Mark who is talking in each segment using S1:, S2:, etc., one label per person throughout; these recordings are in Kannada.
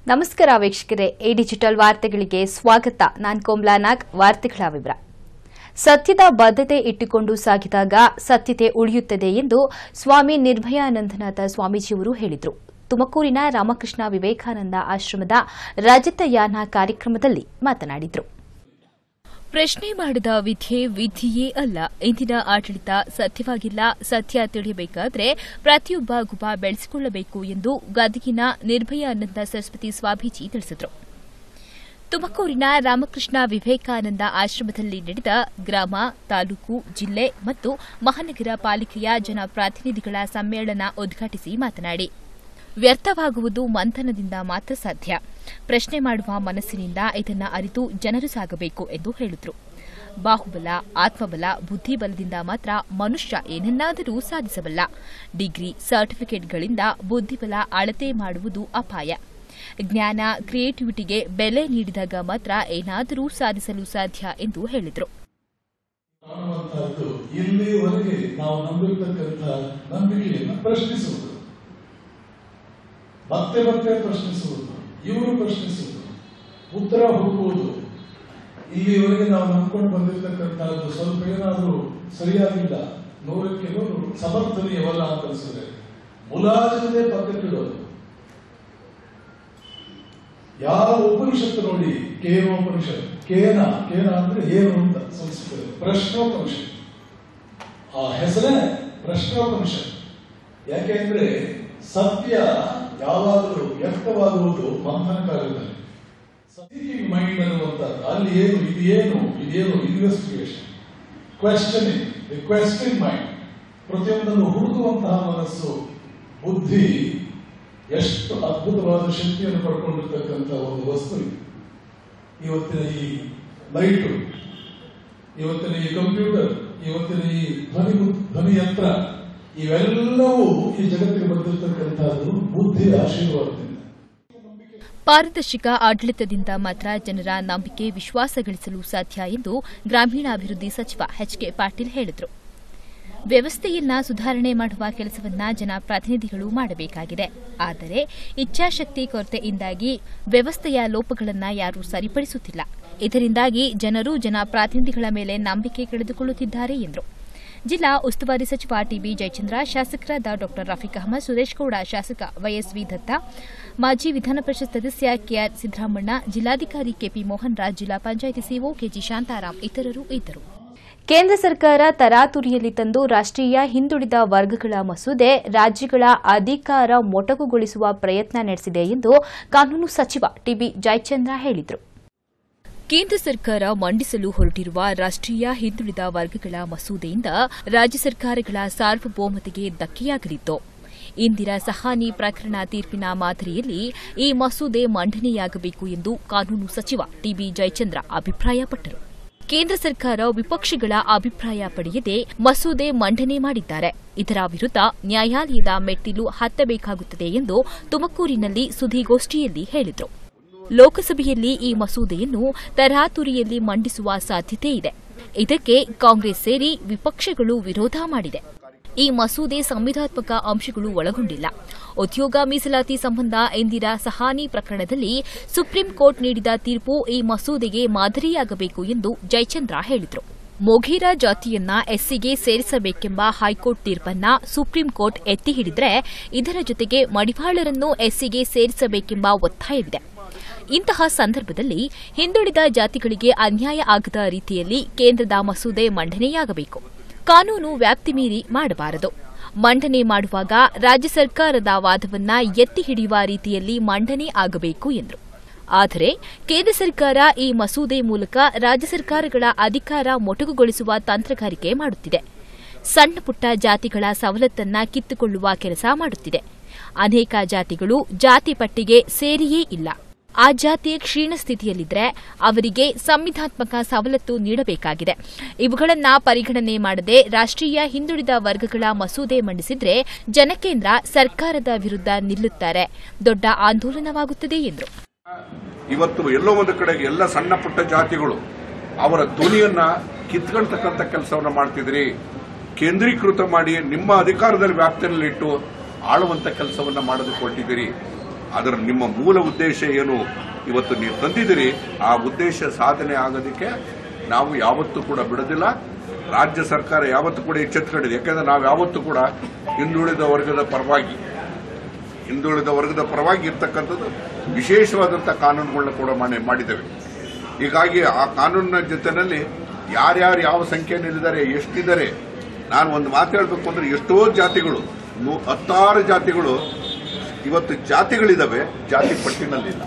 S1: ನಮಸ್ಕಾರ ವೀಕ್ಷಕರೇ ಎ ಡಿಜಿಟಲ್ ವಾರ್ತೆಗಳಿಗೆ ಸ್ವಾಗತ ನಾನ್ ಕೋಮ್ಲಾ ನಾಗ್ ವಾರ್ತೆಗಳ ವಿವರ ಸತ್ಯದ ಬದ್ಧತೆ ಇಟ್ಟುಕೊಂಡು ಸಾಗಿದಾಗ ಸತ್ಯತೆ ಉಳಿಯುತ್ತದೆ ಎಂದು ಸ್ವಾಮಿ ನಿರ್ಭಯಾನಂದನಾಥ ಸ್ವಾಮೀಜಿಯವರು ಹೇಳಿದರು ತುಮಕೂರಿನ ರಾಮಕೃಷ್ಣ ವಿವೇಕಾನಂದ ಆಶ್ರಮದ ರಜತಯಾನ ಕಾರ್ಯಕ್ರಮದಲ್ಲಿ ಮಾತನಾಡಿದರು
S2: ಪ್ರಶ್ನೆ ಮಾಡಿದ ವಿದ್ಯೆ ವಿಧಿಯೇ ಅಲ್ಲ ಇಂದಿನ ಆಡಳಿತ ಸತ್ಯವಾಗಿಲ್ಲ ಸತ್ಯ ತಿಳಿಯಬೇಕಾದ್ರೆ ಪ್ರತಿಯೊಬ್ಬ ಗುಬ ಬೆಳೆಸಿಕೊಳ್ಳಬೇಕು ಎಂದು ಗದಗಿನ ನಿರ್ಭಯಾನಂದ ಸರಸ್ವತಿ ಸ್ವಾಮೀಜಿ ತಿಳಿಸಿದರು ತುಮಕೂರಿನ ರಾಮಕೃಷ್ಣ ವಿವೇಕಾನಂದ ಆಶ್ರಮದಲ್ಲಿ ನಡೆದ ಗ್ರಾಮ ತಾಲೂಕು ಜಿಲ್ಲೆ ಮತ್ತು ಮಹಾನಗರ ಪಾಲಿಕೆಯ ಜನಪ್ರತಿನಿಧಿಗಳ ಸಮ್ಮೇಳನ ಉದ್ಘಾಟಿಸಿ ಮಾತನಾಡಿ ವ್ಯರ್ಥವಾಗುವುದು ಮಂಥನದಿಂದ ಮಾತ್ರ ಸಾಧ್ಯ ಪ್ರಶ್ನೆ ಮಾಡುವ ಮನಸ್ಸಿನಿಂದ ಇದನ್ನ ಅರಿತು ಜನರು ಸಾಗಬೇಕು ಎಂದು ಹೇಳಿದರು ಬಾಹುಬಲ ಆತ್ಮಬಲ ಬುದ್ಧಿಬಲದಿಂದ ಮಾತ್ರ ಮನುಷ್ಯ ಏನನ್ನಾದರೂ ಸಾಧಿಸಬಲ್ಲ ಡಿಗ್ರಿ ಸರ್ಟಿಫಿಕೇಟ್ಗಳಿಂದ ಬುದ್ಧಿಬಲ ಅಳತೆ ಮಾಡುವುದು ಅಪಾಯ ಜ್ಞಾನ ಕ್ರಿಯೇಟಿವಿಟಿಗೆ ಬೆಲೆ ನೀಡಿದಾಗ ಮಾತ್ರ ಏನಾದರೂ ಸಾಧಿಸಲು ಸಾಧ್ಯ ಎಂದು ಹೇಳಿದರು
S3: ಕಾಣುವಂತಹದ್ದು ಇಲ್ಲಿವರೆಗೆ ನಾವು ನಂಬಿರ್ತಕ್ಕಂಥ ನಂಬಿಕೆಯನ್ನು ಪ್ರಶ್ನಿಸುವುದು ಮತ್ತೆ ಮತ್ತೆ ಪ್ರಶ್ನಿಸುವುದು ಇವರು ಪ್ರಶ್ನಿಸುವುದು ಉತ್ತರ ಹುಡುಕುವುದು ಇಲ್ಲಿವರೆಗೆ ನಾವು ನಂಬ್ಕೊಂಡು ಬಂದಿರತಕ್ಕಂತಹದ್ದು ಸ್ವಲ್ಪ ಏನಾದರೂ ಸರಿಯಾಗಿಲ್ಲ ನೂರಕ್ಕೆ ನೂರು ಸಮರ್ಥನೀಯವಲ್ಲ ಅಂತ ಅನಿಸಿದ್ರೆ ಮುಲಾಜಿಲ್ಲದೆ ಪಕ್ಕಕ್ಕಿಡೋದು ಯಾವ ಉಪನಿಷತ್ತು ನೋಡಿ ಕೇನೋಪನಿಷತ್ ಕೇನ ಕೇನ ಅಂದ್ರೆ ಏನು ಅಂತ ಸಂಸ್ಕೃತ ಪ್ರಶ್ನೋಪನಿಷತ್ ಆ ಹೆಸರೇ ಪ್ರಶ್ನೋಪನಿಷತ್ ಯಾಕೆಂದ್ರೆ ಸತ್ಯ ಯಾವಾಗಲೂ ವ್ಯಕ್ತವಾಗುವುದು ಮಂಥನ ಕಾಲದಲ್ಲಿ ಸೀಕಿಂಗ್ ಮೈಂಡ್ ಅನ್ನುವಂಥದ್ದು ಅಲ್ಲಿ ಏನು ಇದೇನು ಇದೇನು investigation questioning the question mind ಪ್ರತಿಯೊಂದನ್ನು ಹುಡುಕುವಂತಹ ಮನಸ್ಸು ಬುದ್ಧಿ ಎಷ್ಟು ಅದ್ಭುತವಾದ ಶಕ್ತಿಯನ್ನು ಪಡ್ಕೊಂಡಿರ್ತಕ್ಕಂಥ ಒಂದು ವಸ್ತು ಇದು ಇವತ್ತಿನ ಈ ಲೈಟು ಇವತ್ತಿನ ಈ ಕಂಪ್ಯೂಟರ್ ಇವತ್ತಿನ ಈ ಧ್ವನಿ ಧ್ವನಿ ಯಂತ್ರ ಇವೆಲ್ಲವೂ ಈ ಜಗತ್ತಿಗೆ ಬಂದಿರತಕ್ಕಂತಹದ್ದು ಬುದ್ಧಿಯ ಆಶೀರ್ವಾದದಿಂದ
S2: ಪಾರದರ್ಶಕ ಆಡಳಿತದಿಂದ ಮಾತ್ರ ಜನರ ನಂಬಿಕೆ ವಿಶ್ವಾಸ ಗಳಿಸಲು ಸಾಧ್ಯ ಎಂದು ಗ್ರಾಮೀಣಾಭಿವೃದ್ಧಿ ಸಚಿವ ಎಚ್ ಕೆ ಪಾಟೀಲ್ ಹೇಳಿದರು ವ್ಯವಸ್ಥೆಯನ್ನ ಸುಧಾರಣೆ ಮಾಡುವ ಕೆಲಸವನ್ನ ಜನಪ್ರತಿನಿಧಿಗಳು ಮಾಡಬೇಕಾಗಿದೆ ಆದರೆ ಇಚ್ಛಾಶಕ್ತಿ ಕೊರತೆಯಿಂದಾಗಿ ವ್ಯವಸ್ಥೆಯ ಲೋಪಗಳನ್ನು ಯಾರೂ ಸರಿಪಡಿಸುತ್ತಿಲ್ಲ ಇದರಿಂದಾಗಿ ಜನರು ಜನಪ್ರತಿನಿಧಿಗಳ ಮೇಲೆ ನಂಬಿಕೆ ಕಳೆದುಕೊಳ್ಳುತ್ತಿದ್ದಾರೆ ಎಂದರು ಜಿಲ್ಲಾ ಉಸ್ತುವಾರಿ ಸಚಿವ ಟಿಬಿ ಜಯಚಂದ್ರ ಶಾಸಕರಾದ ಡಾ ರಫೀಕ್ ಅಹಮದ್ ಸುರೇಶ್ ಗೌಡ ಶಾಸಕ ವೈಎಸ್ವಿ ದತ್ತ ಮಾಜಿ ವಿಧಾನ ಪರಿಷತ್ ಸದಸ್ಯ ಕೆಆರ್ ಸಿದ್ದರಾಮಣ್ಣ ಜಿಲ್ಲಾಧಿಕಾರಿ ಕೆಪಿ ಮೋಹನ್ ರಾಜ್ ಜಿಲ್ಲಾ ಪಂಚಾಯಿತಿ ಸಿಒ ಕೆಜಿ ಶಾಂತಾರಾಮ್ ಇತರರು ಇದ್ದರು
S1: ಕೇಂದ್ರ ಸರ್ಕಾರ ತರಾತುರಿಯಲ್ಲಿ ತಂದು ರಾಷ್ಟ್ರೀಯ ಹಿಂದುಳಿದ ವರ್ಗಗಳ ಮಸೂದೆ ರಾಜ್ಯಗಳ ಅಧಿಕಾರ ಮೊಟಕುಗೊಳಿಸುವ ಪ್ರಯತ್ನ ನಡೆಸಿದೆ ಎಂದು ಕಾನೂನು ಸಚಿವ ಟಿಬಿ ಜಯಚಂದ್ರ ಹೇಳಿದರು
S2: ಕೇಂದ್ರ ಸರ್ಕಾರ ಮಂಡಿಸಲು ಹೊರಟಿರುವ ರಾಷ್ಟ್ರೀಯ ಹಿಂದುಳಿದ ವರ್ಗಗಳ ಮಸೂದೆಯಿಂದ ರಾಜ್ಯ ಸರ್ಕಾರಗಳ ಸಾರ್ವಭೌಮತೆಗೆ ಧಕ್ಕೆಯಾಗಲಿದ್ದು ಇಂದಿರಾ ಸಹಾನಿ ಪ್ರಕರಣ ತೀರ್ಪಿನ ಮಾದರಿಯಲ್ಲಿ ಈ ಮಸೂದೆ ಮಂಡನೆಯಾಗಬೇಕು ಎಂದು ಕಾನೂನು ಸಚಿವ ಟಿಬಿ ಜಯಚಂದ್ರ ಅಭಿಪ್ರಾಯಪಟ್ಟರು ಕೇಂದ್ರ ಸರ್ಕಾರ ವಿಪಕ್ಷಗಳ ಅಭಿಪ್ರಾಯ ಪಡೆಯದೆ ಮಸೂದೆ ಮಂಡನೆ ಮಾಡಿದ್ದಾರೆ ಇದರ ವಿರುದ್ಧ ನ್ಯಾಯಾಲಯದ ಮೆಟ್ಟಿಲು ಹತ್ತಬೇಕಾಗುತ್ತದೆ ಎಂದು ತುಮಕೂರಿನಲ್ಲಿ ಸುದ್ದಿಗೋಷ್ಠಿಯಲ್ಲಿ ಹೇಳಿದರು ಲೋಕಸಭೆಯಲ್ಲಿ ಈ ಮಸೂದೆಯನ್ನು ತರಾತುರಿಯಲ್ಲಿ ಮಂಡಿಸುವ ಸಾಧ್ಯತೆ ಇದೆ ಇದಕ್ಕೆ ಕಾಂಗ್ರೆಸ್ ಸೇರಿ ವಿಪಕ್ಷಗಳು ವಿರೋಧ ಮಾಡಿದೆ ಈ ಮಸೂದೆ ಸಂವಿಧಾತ್ಮಕ ಅಂಶಗಳು ಒಳಗೊಂಡಿಲ್ಲ ಉದ್ಯೋಗ ಮೀಸಲಾತಿ ಸಂಬಂಧ ಇಂದಿರಾ ಸಹಾನಿ ಪ್ರಕರಣದಲ್ಲಿ ಸುಪ್ರೀಂ ಕೋರ್ಟ್ ನೀಡಿದ ತೀರ್ಪು ಈ ಮಸೂದೆಗೆ ಮಾದರಿಯಾಗಬೇಕು ಎಂದು ಜಯಚಂದ್ರ ಹೇಳಿದರು ಮೊಘೇರಾ ಜಾತಿಯನ್ನ ಎಸ್ಸಿಗೆ ಸೇರಿಸಬೇಕೆಂಬ ಹೈಕೋರ್ಟ್ ತೀರ್ಪನ್ನ ಸುಪ್ರೀಂ ಕೋರ್ಟ್ ಎತ್ತಿ ಹಿಡಿದ್ರೆ ಇದರ ಜೊತೆಗೆ ಮಡಿವಾಳರನ್ನು ಎಸ್ಸಿಗೆ ಸೇರಿಸಬೇಕೆಂಬ ಒತ್ತಾಯವಿದೆ ಇಂತಹ ಸಂದರ್ಭದಲ್ಲಿ ಹಿಂದುಳಿದ ಜಾತಿಗಳಿಗೆ ಅನ್ಯಾಯ ಆಗದ ರೀತಿಯಲ್ಲಿ ಕೇಂದ್ರದ ಮಸೂದೆ ಮಂಡನೆಯಾಗಬೇಕು ಕಾನೂನು ವ್ಯಾಪ್ತಿ ಮೀರಿ ಮಾಡಬಾರದು ಮಂಡನೆ ಮಾಡುವಾಗ ರಾಜ್ಯ ಸರ್ಕಾರದ ವಾದವನ್ನ ಎತ್ತಿ ಹಿಡಿಯುವ ರೀತಿಯಲ್ಲಿ ಮಂಡನೆ ಆಗಬೇಕು ಎಂದರು ಆದರೆ ಕೇಂದ್ರ ಸರ್ಕಾರ ಈ ಮಸೂದೆ ಮೂಲಕ ರಾಜ್ಯ ಸರ್ಕಾರಗಳ ಅಧಿಕಾರ ಮೊಟಕುಗೊಳಿಸುವ ತಂತ್ರಗಾರಿಕೆ ಮಾಡುತ್ತಿದೆ ಸಣ್ಣ ಪುಟ್ಟ ಜಾತಿಗಳ ಸವಲತ್ತನ್ನ ಕಿತ್ತುಕೊಳ್ಳುವ ಕೆಲಸ ಮಾಡುತ್ತಿದೆ ಅನೇಕ ಜಾತಿಗಳು ಜಾತಿ ಪಟ್ಟಿಗೆ ಸೇರಿಯೇ ಇಲ್ಲ ಆ ಜಾತಿ ಕ್ಷೀಣ ಸ್ಥಿತಿಯಲ್ಲಿದ್ದರೆ ಅವರಿಗೆ ಸಂವಿಧಾತ್ಮಕ ಸವಲತ್ತು ನೀಡಬೇಕಾಗಿದೆ ಇವುಗಳನ್ನ ಪರಿಗಣನೆ ಮಾಡದೆ ರಾಷ್ಟ್ರೀಯ ಹಿಂದುಳಿದ ವರ್ಗಗಳ ಮಸೂದೆ ಮಂಡಿಸಿದ್ರೆ ಜನಕೇಂದ್ರ ಸರ್ಕಾರದ ವಿರುದ್ಧ ನಿಲ್ಲುತ್ತಾರೆ ದೊಡ್ಡ ಆಂದೋಲನವಾಗುತ್ತದೆ ಎಂದರು
S4: ಇವತ್ತು ಎಲ್ಲೋ ಒಂದು ಕಡೆಗೆ ಎಲ್ಲ ಸಣ್ಣ ಪುಟ್ಟ ಜಾತಿಗಳು ಅವರ ಧ್ವನಿಯನ್ನ ಕಿತ್ಕೊಳ್ತಕ್ಕಂಥ ಕೆಲಸವನ್ನ ಮಾಡ್ತಿದ್ರಿ ಕೇಂದ್ರೀಕೃತ ಮಾಡಿ ನಿಮ್ಮ ಅಧಿಕಾರದಲ್ಲಿ ವ್ಯಾಪ್ತಿಯಲ್ಲಿಟ್ಟು ಆಳುವಂತ ಕೆಲಸವನ್ನ ಮಾಡೋದಕ್ಕೆ ಹೊರಟಿದ್ದೀರಿ ಅದರ ನಿಮ್ಮ ಮೂಲ ಉದ್ದೇಶ ಏನು ಇವತ್ತು ನೀವು ತಂದಿದ್ದೀರಿ ಆ ಉದ್ದೇಶ ಸಾಧನೆ ಆಗೋದಕ್ಕೆ ನಾವು ಯಾವತ್ತೂ ಕೂಡ ಬಿಡೋದಿಲ್ಲ ರಾಜ್ಯ ಸರ್ಕಾರ ಯಾವತ್ತೂ ಕೂಡ ಎಚ್ಚೆತ್ಕೊಂಡಿದೆ ಯಾಕಂದ್ರೆ ನಾವು ಯಾವತ್ತೂ ಕೂಡ ಹಿಂದುಳಿದ ವರ್ಗದ ಪರವಾಗಿ ಹಿಂದುಳಿದ ವರ್ಗದ ಪರವಾಗಿ ಇರ್ತಕ್ಕಂಥದ್ದು ವಿಶೇಷವಾದಂಥ ಕಾನೂನುಗಳನ್ನ ಕೂಡ ಮಾಡಿ ಮಾಡಿದ್ದೇವೆ ಹೀಗಾಗಿ ಆ ಕಾನೂನಿನ ಜೊತೆಯಲ್ಲಿ ಯಾರ್ಯಾರು ಯಾವ ಸಂಖ್ಯೆಯಲ್ಲಿದ್ದಾರೆ ಎಷ್ಟಿದ್ದಾರೆ ನಾನು ಒಂದು ಮಾತು ಹೇಳಬೇಕು ಅಂದ್ರೆ ಎಷ್ಟೋ ಜಾತಿಗಳು ನೂ- ಹತ್ತಾರು ಜಾತಿಗಳು ಇವತ್ತು ಜಾತಿಗಳಿದಾವೆ ಜಾತಿ ಪಟ್ಟಿನಲ್ಲಿಲ್ಲ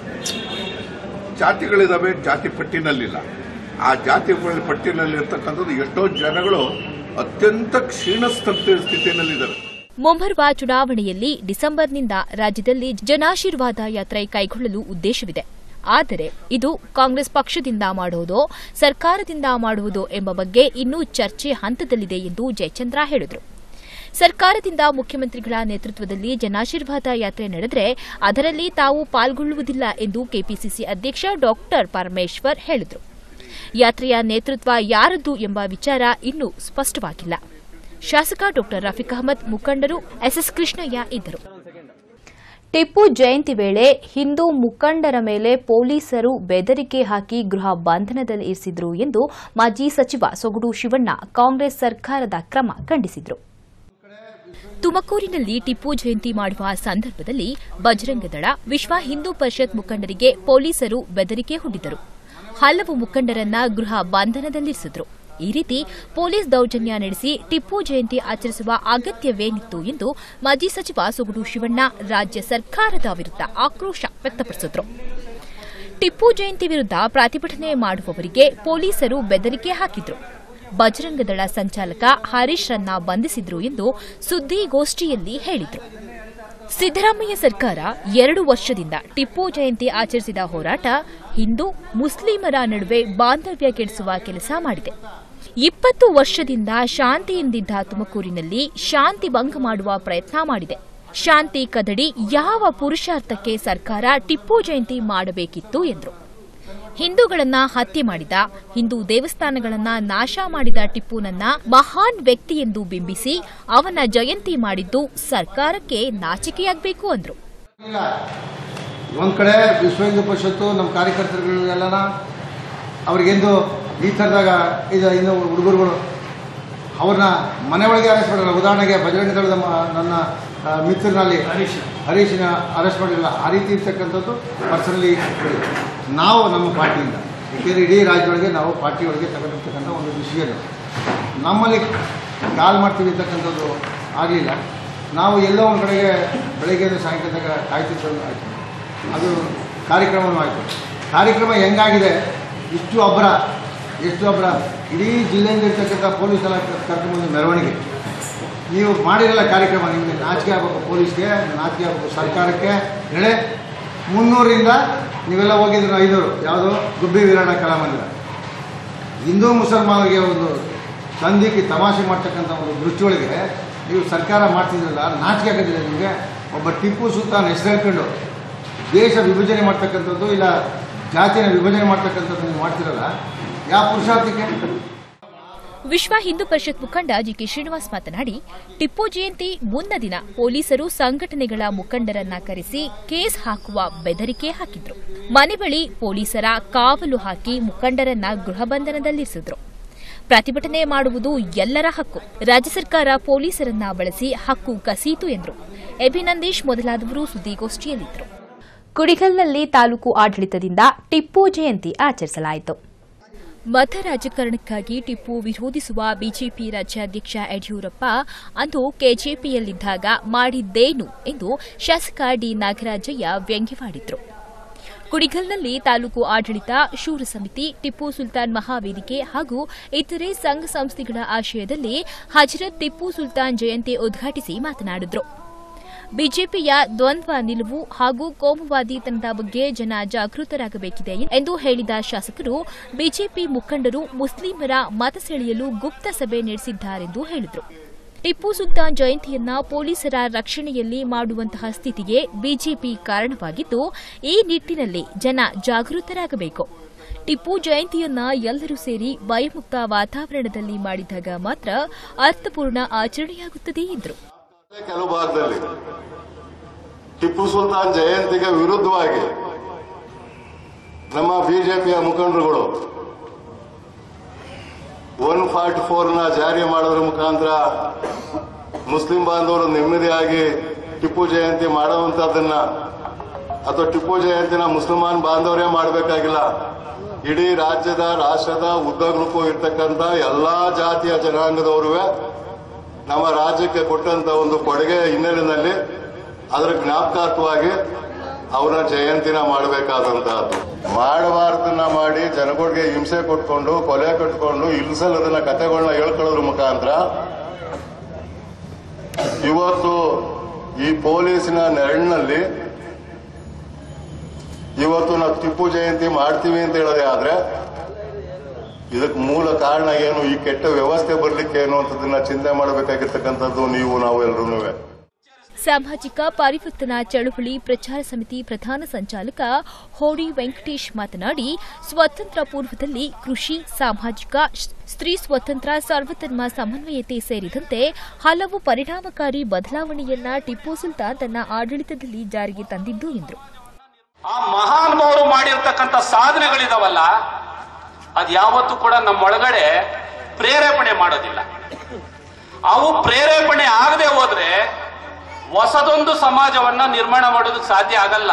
S4: ಜಾತಿಗಳಿದಾವೆ ಜಾತಿ ಪಟ್ಟಿನಲ್ಲಿಲ್ಲ ಆ ಜಾತಿಗಳ ಪಟ್ಟಿನಲ್ಲಿ ಇರ್ತಕ್ಕಂಥದ್ದು ಎಷ್ಟೋ ಜನಗಳು ಅತ್ಯಂತ ಕ್ಷೀಣ ಸ್ಥಿತಿ- ಸ್ಥಿತಿನಲ್ಲಿದ್ದಾವೆ
S2: ಮುಂಬರುವ ಚುನಾವಣೆಯಲ್ಲಿ ಡಿಸೆಂಬರ್ನಿಂದ ರಾಜ್ಯದಲ್ಲಿ ಜನಾಶೀರ್ವಾದ ಯಾತ್ರೆ ಕೈಗೊಳ್ಳಲು ಉದ್ದೇಶವಿದೆ ಆದರೆ ಇದು ಕಾಂಗ್ರೆಸ್ ಪಕ್ಷದಿಂದ ಮಾಡುವುದೋ ಸರ್ಕಾರದಿಂದ ಮಾಡುವುದೋ ಎಂಬ ಬಗ್ಗೆ ಇನ್ನೂ ಚರ್ಚೆ ಹಂತದಲ್ಲಿದೆ ಎಂದು ಜಯಚಂದ್ರ ಹೇಳಿದರು ಸರ್ಕಾರದಿಂದ ಮುಖ್ಯಮಂತ್ರಿಗಳ ನೇತೃತ್ವದಲ್ಲಿ ಜನಾಶೀರ್ವಾದ ಯಾತ್ರೆ ನಡೆದರೆ ಅದರಲ್ಲಿ ತಾವು ಪಾಲ್ಗೊಳ್ಳುವುದಿಲ್ಲ ಎಂದು ಕೆಪಿಸಿಸಿ ಅಧ್ಯಕ್ಷ ಡಾಕ್ಟರ್ ಪರಮೇಶ್ವರ್ ಹೇಳಿದರು ಯಾತ್ರೆಯ ನೇತೃತ್ವ ಯಾರದ್ದು ಎಂಬ ವಿಚಾರ ಇನ್ನೂ ಸ್ಪಷ್ಟವಾಗಿಲ್ಲ ಶಾಸಕ ಡಾಕ್ಟರ್ ರಫೀಕ್ ಅಹಮದ್ ಮುಖಂಡರು ಎಸ್ಎಸ್ ಕೃಷ್ಣಯ್ಯ ಇದ್ದರು
S1: ಟಿಪ್ಪು ಜಯಂತಿ ವೇಳೆ ಹಿಂದೂ ಮುಖಂಡರ ಮೇಲೆ ಪೊಲೀಸರು ಬೆದರಿಕೆ ಹಾಕಿ ಗೃಹ ಬಂಧನದಲ್ಲಿ ಇರಿಸಿದ್ರು ಎಂದು ಮಾಜಿ ಸಚಿವ ಸೊಗಡು ಶಿವಣ್ಣ ಕಾಂಗ್ರೆಸ್ ಸರ್ಕಾರದ ಕ್ರಮ ಖಂಡಿಸಿದರು
S2: ತುಮಕೂರಿನಲ್ಲಿ ಟಿಪ್ಪು ಜಯಂತಿ ಮಾಡುವ ಸಂದರ್ಭದಲ್ಲಿ ಬಜರಂಗದಳ ವಿಶ್ವ ಹಿಂದೂ ಪರಿಷತ್ ಮುಖಂಡರಿಗೆ ಪೊಲೀಸರು ಬೆದರಿಕೆ ಹೂಡಿದರು ಹಲವು ಮುಖಂಡರನ್ನ ಗೃಹ ಬಂಧನದಲ್ಲಿರಿಸಿದ್ರು ಈ ರೀತಿ ಪೊಲೀಸ್ ದೌರ್ಜನ್ಯ ನಡೆಸಿ ಟಿಪ್ಪು ಜಯಂತಿ ಆಚರಿಸುವ ಅಗತ್ಯವೇನಿತ್ತು ಎಂದು ಮಾಜಿ ಸಚಿವ ಸೊಗಡು ಶಿವಣ್ಣ ರಾಜ್ಯ ಸರ್ಕಾರದ ವಿರುದ್ಧ ಆಕ್ರೋಶ ವ್ಯಕ್ತಪಡಿಸಿದರು ಟಿಪ್ಪು ಜಯಂತಿ ವಿರುದ್ಧ ಪ್ರತಿಭಟನೆ ಮಾಡುವವರಿಗೆ ಪೊಲೀಸರು ಬೆದರಿಕೆ ಹಾಕಿದ್ರು ಬಜರಂಗದಳ ಸಂಚಾಲಕ ಹರೀಶ್ ರನ್ನ ಬಂಧಿಸಿದ್ರು ಎಂದು ಸುದ್ದಿಗೋಷ್ಠಿಯಲ್ಲಿ ಹೇಳಿದ್ರು ಸಿದ್ದರಾಮಯ್ಯ ಸರ್ಕಾರ ಎರಡು ವರ್ಷದಿಂದ ಟಿಪ್ಪು ಜಯಂತಿ ಆಚರಿಸಿದ ಹೋರಾಟ ಹಿಂದೂ ಮುಸ್ಲಿಮರ ನಡುವೆ ಬಾಂಧವ್ಯ ಕೆಡಿಸುವ ಕೆಲಸ ಮಾಡಿದೆ ಇಪ್ಪತ್ತು ವರ್ಷದಿಂದ ಶಾಂತಿಯಿಂದಿದ್ದ ತುಮಕೂರಿನಲ್ಲಿ ಶಾಂತಿ ಭಂಗ ಮಾಡುವ ಪ್ರಯತ್ನ ಮಾಡಿದೆ ಶಾಂತಿ ಕದಡಿ ಯಾವ ಪುರುಷಾರ್ಥಕ್ಕೆ ಸರ್ಕಾರ ಟಿಪ್ಪು ಜಯಂತಿ ಮಾಡಬೇಕಿತ್ತು ಎಂದರು ಹಿಂದೂಗಳನ್ನ ಹತ್ಯೆ ಮಾಡಿದ ಹಿಂದೂ ದೇವಸ್ಥಾನಗಳನ್ನ ನಾಶ ಮಾಡಿದ ಟಿಪ್ಪುನನ್ನ ಮಹಾನ್ ವ್ಯಕ್ತಿ ಎಂದು ಬಿಂಬಿಸಿ ಅವನ ಜಯಂತಿ ಮಾಡಿದ್ದು ಸರ್ಕಾರಕ್ಕೆ ನಾಚಿಕೆಯಾಗಬೇಕು ಅಂದ್ರು
S5: ಇಲ್ಲ ಒಂದು ಕಡೆ ವಿಶ್ವ ಹಿಂದೂ ಪರಿಷತ್ತು ನಮ್ಮ ಕಾರ್ಯಕರ್ತರುಗಳೆಲ್ಲನ ಅವ್ರಿಗೆಂದು ಈ ಥರದಾಗ ಇದು ಇನ್ನು ಹುಡುಗರುಗಳು ಅವ್ರನ್ನ ಮನೆ ಒಳಗೆ ಅರೆಸ್ಟ್ ಮಾಡಿಲ್ಲ ಉದಾಹರಣೆಗೆ ಬಜರಂಗ ದಳದ ಮ- ನನ್ನ ಆ, ಮಿತ್ರನಲ್ಲಿ ಹರೀಶನ ಅರೆಸ್ಟ್ ಮಾಡಿಲ್ಲ ಆ ರೀತಿ ಇರ್ತಕ್ಕಂಥದ್ದು ಪರ್ಸನಲಿ ನಾವು ನಮ್ಮ ಪಾರ್ಟಿಯಿಂದ ಏಕೆಂದರೆ ಇಡೀ ರಾಜ್ಯದೊಳಗೆ ನಾವು ಪಾರ್ಟಿ ಒಳಗೆ ತಗೊಂಡಿರ್ತಕ್ಕಂಥ ಒಂದು ವಿಷಯ ನಮ್ಮಲ್ಲಿ ಕಾಲ್ ಮಾಡ್ತೀವಿ ಅಂತಕ್ಕಂಥದ್ದು ಆಗಲಿಲ್ಲ ನಾವು ಎಲ್ಲೋ ಒಂದು ಕಡೆಗೆ ಬೆಳಗ್ಗೆಯಿಂದ ಸಾಯಂಕಾಲದಾಗ ಕಾಯ್ತಿದ್ದು ಆಯಿತು ಅದು ಕಾರ್ಯಕ್ರಮವೂ ಆಯಿತು ಕಾರ್ಯಕ್ರಮ ಹೆಂಗಾಗಿದೆ ಇಷ್ಟು ಅಬ್ಬರ ಎಷ್ಟು ಅಬ್ಬರ ಇಡೀ ಜಿಲ್ಲೆಯಿಂದ ಇರ್ತಕ್ಕಂಥ ಪೊಲೀಸ್ ಎಲ್ಲ ಕರ್ಕೊಂಡ್ಬಂದು ಮೆರವಣಿಗೆ ನೀವು ಮಾಡಿರಲ್ಲ ಕಾರ್ಯಕ್ರಮ ನಿಮಗೆ ನಾಚಿಕೆ ಆಗಬೇಕು ಪೊಲೀಸ್ಗೆ ನಾಚಿಕೆ ಆಗಬೇಕು ಸರ್ಕಾರಕ್ಕೆ ಹೇಳಿ ಮುನ್ನೂರಿಂದ ನೀವೆಲ್ಲ ಹೋಗಿದ್ರು ಐನೂರು ಯಾವುದು ಗುಬ್ಬಿ ವೀರಣ್ಣ ಕಲಾಮಂದಿರ ಹಿಂದೂ ಮುಸಲ್ಮಾನರಿಗೆ ಒಂದು ಸಂಧಿಗೆ ತಮಾಷೆ ಮಾಡ್ತಕ್ಕಂಥ ಒಂದು ದೃಷ್ಟಿಯೊಳಗೆ ನೀವು ಸರ್ಕಾರ ಮಾಡ್ತಿದ್ರಲ್ಲ ನಾಚಿಕೆ ಆಗೋದಿಲ್ಲ ನಿಮಗೆ ಒಬ್ಬ ಟಿಪ್ಪು ಸುಲ್ತಾನ್ ಹೆಸರು ಹೇಳ್ಕೊಂಡು ದೇಶ ವಿಭಜನೆ ಮಾಡ್ತಕ್ಕಂಥದ್ದು ಇಲ್ಲ ಜಾತಿನ ವಿಭಜನೆ ಮಾಡ್ತಕ್ಕಂಥದ್ದು ನೀವು ಮಾಡ್ತಿರಲ್ಲ ಯಾವ ಪುರುಷಾರ್ಥಕ್ಕೆ
S2: ವಿಶ್ವ ಹಿಂದೂ ಪರಿಷತ್ ಮುಖಂಡ ಜಿಕೆ ಶ್ರೀನಿವಾಸ್ ಮಾತನಾಡಿ ಟಿಪ್ಪು ಜಯಂತಿ ಮುನ್ನ ದಿನ ಪೊಲೀಸರು ಸಂಘಟನೆಗಳ ಮುಖಂಡರನ್ನ ಕರೆಸಿ ಕೇಸ್ ಹಾಕುವ ಬೆದರಿಕೆ ಹಾಕಿದ್ರು ಮನೆ ಬಳಿ ಪೊಲೀಸರ ಕಾವಲು ಹಾಕಿ ಮುಖಂಡರನ್ನ ಗೃಹ ಬಂಧನದಲ್ಲಿರಿಸಿದ್ರು ಪ್ರತಿಭಟನೆ ಮಾಡುವುದು ಎಲ್ಲರ ಹಕ್ಕು ರಾಜ್ಯ ಸರ್ಕಾರ ಪೊಲೀಸರನ್ನ ಬಳಸಿ ಹಕ್ಕು ಕಸೀತು ಎಂದರು ಎಭಿನಂದೀಶ್ ಮೊದಲಾದವರು ಸುದ್ದಿಗೋಷ್ಠಿಯಲ್ಲಿದ್ದರು
S1: ಕುಡಿಗಲ್ನಲ್ಲಿ ತಾಲೂಕು ಆಡಳಿತದಿಂದ ಟಿಪ್ಪು ಜಯಂತಿ ಆಚರಿಸಲಾಯಿತು
S2: ಮತ ರಾಜಕಾರಣಕ್ಕಾಗಿ ಟಿಪ್ಪು ವಿರೋಧಿಸುವ ಬಿಜೆಪಿ ರಾಜ್ಯಾಧ್ಯಕ್ಷ ಯಡಿಯೂರಪ್ಪ ಅಂದು ಕೆಜೆಪಿಯಲ್ಲಿದ್ದಾಗ ಮಾಡಿದ್ದೇನು ಎಂದು ಶಾಸಕ ಡಿ ನಾಗರಾಜಯ್ಯ ವ್ಯಂಗ್ಯವಾಡಿದ್ರು ಕುಡಿಗಲ್ನಲ್ಲಿ ತಾಲೂಕು ಆಡಳಿತ ಶೂರ ಸಮಿತಿ ಟಿಪ್ಪು ಸುಲ್ತಾನ್ ಮಹಾವೇದಿಕೆ ಹಾಗೂ ಇತರೆ ಸಂಘ ಸಂಸ್ಥೆಗಳ ಆಶಯದಲ್ಲಿ ಹಜರತ್ ಟಿಪ್ಪು ಸುಲ್ತಾನ್ ಜಯಂತಿ ಉದ್ಘಾಟಿಸಿ ಮಾತನಾಡಿದ್ರು ಬಿಜೆಪಿಯ ದ್ವಂದ್ವ ನಿಲುವು ಹಾಗೂ ಕೋಮುವಾದಿತನದ ಬಗ್ಗೆ ಜನ ಜಾಗೃತರಾಗಬೇಕಿದೆ ಎಂದು ಹೇಳಿದ ಶಾಸಕರು ಬಿಜೆಪಿ ಮುಖಂಡರು ಮುಸ್ಲಿಮರ ಮತ ಸೆಳೆಯಲು ಗುಪ್ತ ಸಭೆ ನಡೆಸಿದ್ದಾರೆಂದು ಹೇಳಿದರು ಟಿಪ್ಪು ಸುಲ್ತಾನ್ ಜಯಂತಿಯನ್ನ ಪೊಲೀಸರ ರಕ್ಷಣೆಯಲ್ಲಿ ಮಾಡುವಂತಹ ಸ್ಥಿತಿಗೆ ಬಿಜೆಪಿ ಕಾರಣವಾಗಿದ್ದು ಈ ನಿಟ್ಟಿನಲ್ಲಿ ಜನ ಜಾಗೃತರಾಗಬೇಕು ಟಿಪ್ಪು ಜಯಂತಿಯನ್ನ ಎಲ್ಲರೂ ಸೇರಿ ಭಯಮುಕ್ತ ವಾತಾವರಣದಲ್ಲಿ ಮಾಡಿದಾಗ ಮಾತ್ರ ಅರ್ಥಪೂರ್ಣ ಆಚರಣೆಯಾಗುತ್ತದೆ ಎಂದರು
S6: ಕೆಲವು ಭಾಗದಲ್ಲಿ ಟಿಪ್ಪು ಸುಲ್ತಾನ್ ಜಯಂತಿಗೆ ವಿರುದ್ಧವಾಗಿ ನಮ್ಮ ಬಿಜೆಪಿಯ ಮುಖಂಡರುಗಳು ಒನ್ ಫಾರ್ಟಿ ಫೋರ್ನ ಜಾರಿ ಮಾಡೋದ್ರ ಮುಖಾಂತರ ಮುಸ್ಲಿಂ ಬಾಂಧವರು ನೆಮ್ಮದಿಯಾಗಿ ಟಿಪ್ಪು ಜಯಂತಿ ಮಾಡುವಂತದ್ದನ್ನ ಅಥವಾ ಟಿಪ್ಪು ಜಯಂತಿನ ಮುಸಲ್ಮಾನ್ ಬಾಂಧವರೇ ಮಾಡಬೇಕಾಗಿಲ್ಲ ಇಡೀ ರಾಜ್ಯದ ರಾಷ್ಟ್ರದ ಉದ್ದಗಲಕ್ಕೂ ಇರ್ತಕ್ಕಂಥ ಎಲ್ಲಾ ಜಾತಿಯ ಜನಾಂಗದವರು ನಮ್ಮ ರಾಜ್ಯಕ್ಕೆ ಕೊಟ್ಟಂತ ಒಂದು ಕೊಡುಗೆ ಹಿನ್ನೆಲೆಯಲ್ಲಿ ಅದರ ಜ್ಞಾಪಕಾರ್ಥವಾಗಿ ಅವರ ಜಯಂತಿನ ಮಾಡಬೇಕಾದಂತಹದ್ದು ಮಾಡಬಾರ್ದನ್ನ ಮಾಡಿ ಜನಗಳಿಗೆ ಹಿಂಸೆ ಕೊಟ್ಕೊಂಡು ಕೊಲೆ ಕಟ್ಕೊಂಡು ಇಲ್ಸಲ್ಲದನ್ನ ಕಥೆಗಳನ್ನ ಹೇಳ್ಕೊಳ್ಳೋದ್ರ ಮುಖಾಂತರ ಇವತ್ತು ಈ ಪೊಲೀಸಿನ ನೆರಳಿನಲ್ಲಿ ಇವತ್ತು ನಾವು ಟಿಪ್ಪು ಜಯಂತಿ ಮಾಡ್ತೀವಿ ಅಂತ ಹೇಳೋದೇ ಆದ್ರೆ ಇದಕ್ಕೆ ಮೂಲ ಕಾರಣ ಏನು ಈ ಕೆಟ್ಟ ವ್ಯವಸ್ಥೆ ಬರ್ಲಿಕ್ಕೆ ಏನು ಅಂತದನ್ನ ಚಿಂತೆ ಮಾಡಬೇಕಾಗಿರ್ತಕ್ಕಂಥದ್ದು ನೀವು ನಾವು ಎಲ್ಲರೂ
S2: ಸಾಮಾಜಿಕ ಪರಿವರ್ತನಾ ಚಳುವಳಿ ಪ್ರಚಾರ ಸಮಿತಿ ಪ್ರಧಾನ ಸಂಚಾಲಕ ಹೋಡಿ ವೆಂಕಟೇಶ್ ಮಾತನಾಡಿ ಸ್ವಾತಂತ್ರ್ಯ ಪೂರ್ವದಲ್ಲಿ ಕೃಷಿ ಸಾಮಾಜಿಕ ಸ್- ಸ್ತ್ರೀ ಸ್ವತಂತ್ರ ಸರ್ವಧರ್ಮ ಸಮನ್ವಯತೆ ಸೇರಿದಂತೆ ಹಲವು ಪರಿಣಾಮಕಾರಿ ಬದಲಾವಣೆಯನ್ನ ಟಿಪ್ಪು ಸುಲ್ತಾನ್ ತನ್ನ ಆಡಳಿತದಲ್ಲಿ ಜಾರಿಗೆ ತಂದಿದ್ದು ಎಂದರು
S7: ಆ ಮಹಾನುಭಾವರು ಮಾಡಿರ್ತಕ್ಕಂಥ ಸಾಧನೆಗಳಿದಾವಲ್ಲ ಅದು ಯಾವತ್ತೂ ಕೂಡ ನಮ್ಮೊಳಗಡೆ ಪ್ರೇರೇಪಣೆ ಮಾಡೋದಿಲ್ಲ ಅವು ಪ್ರೇರೇಪಣೆ ಆಗದೆ ಹೋದ್ರೆ ಹೊಸದೊಂದು ಸಮಾಜವನ್ನ ನಿರ್ಮಾಣ ಮಾಡೋದಕ್ಕೆ ಸಾಧ್ಯ ಆಗಲ್ಲ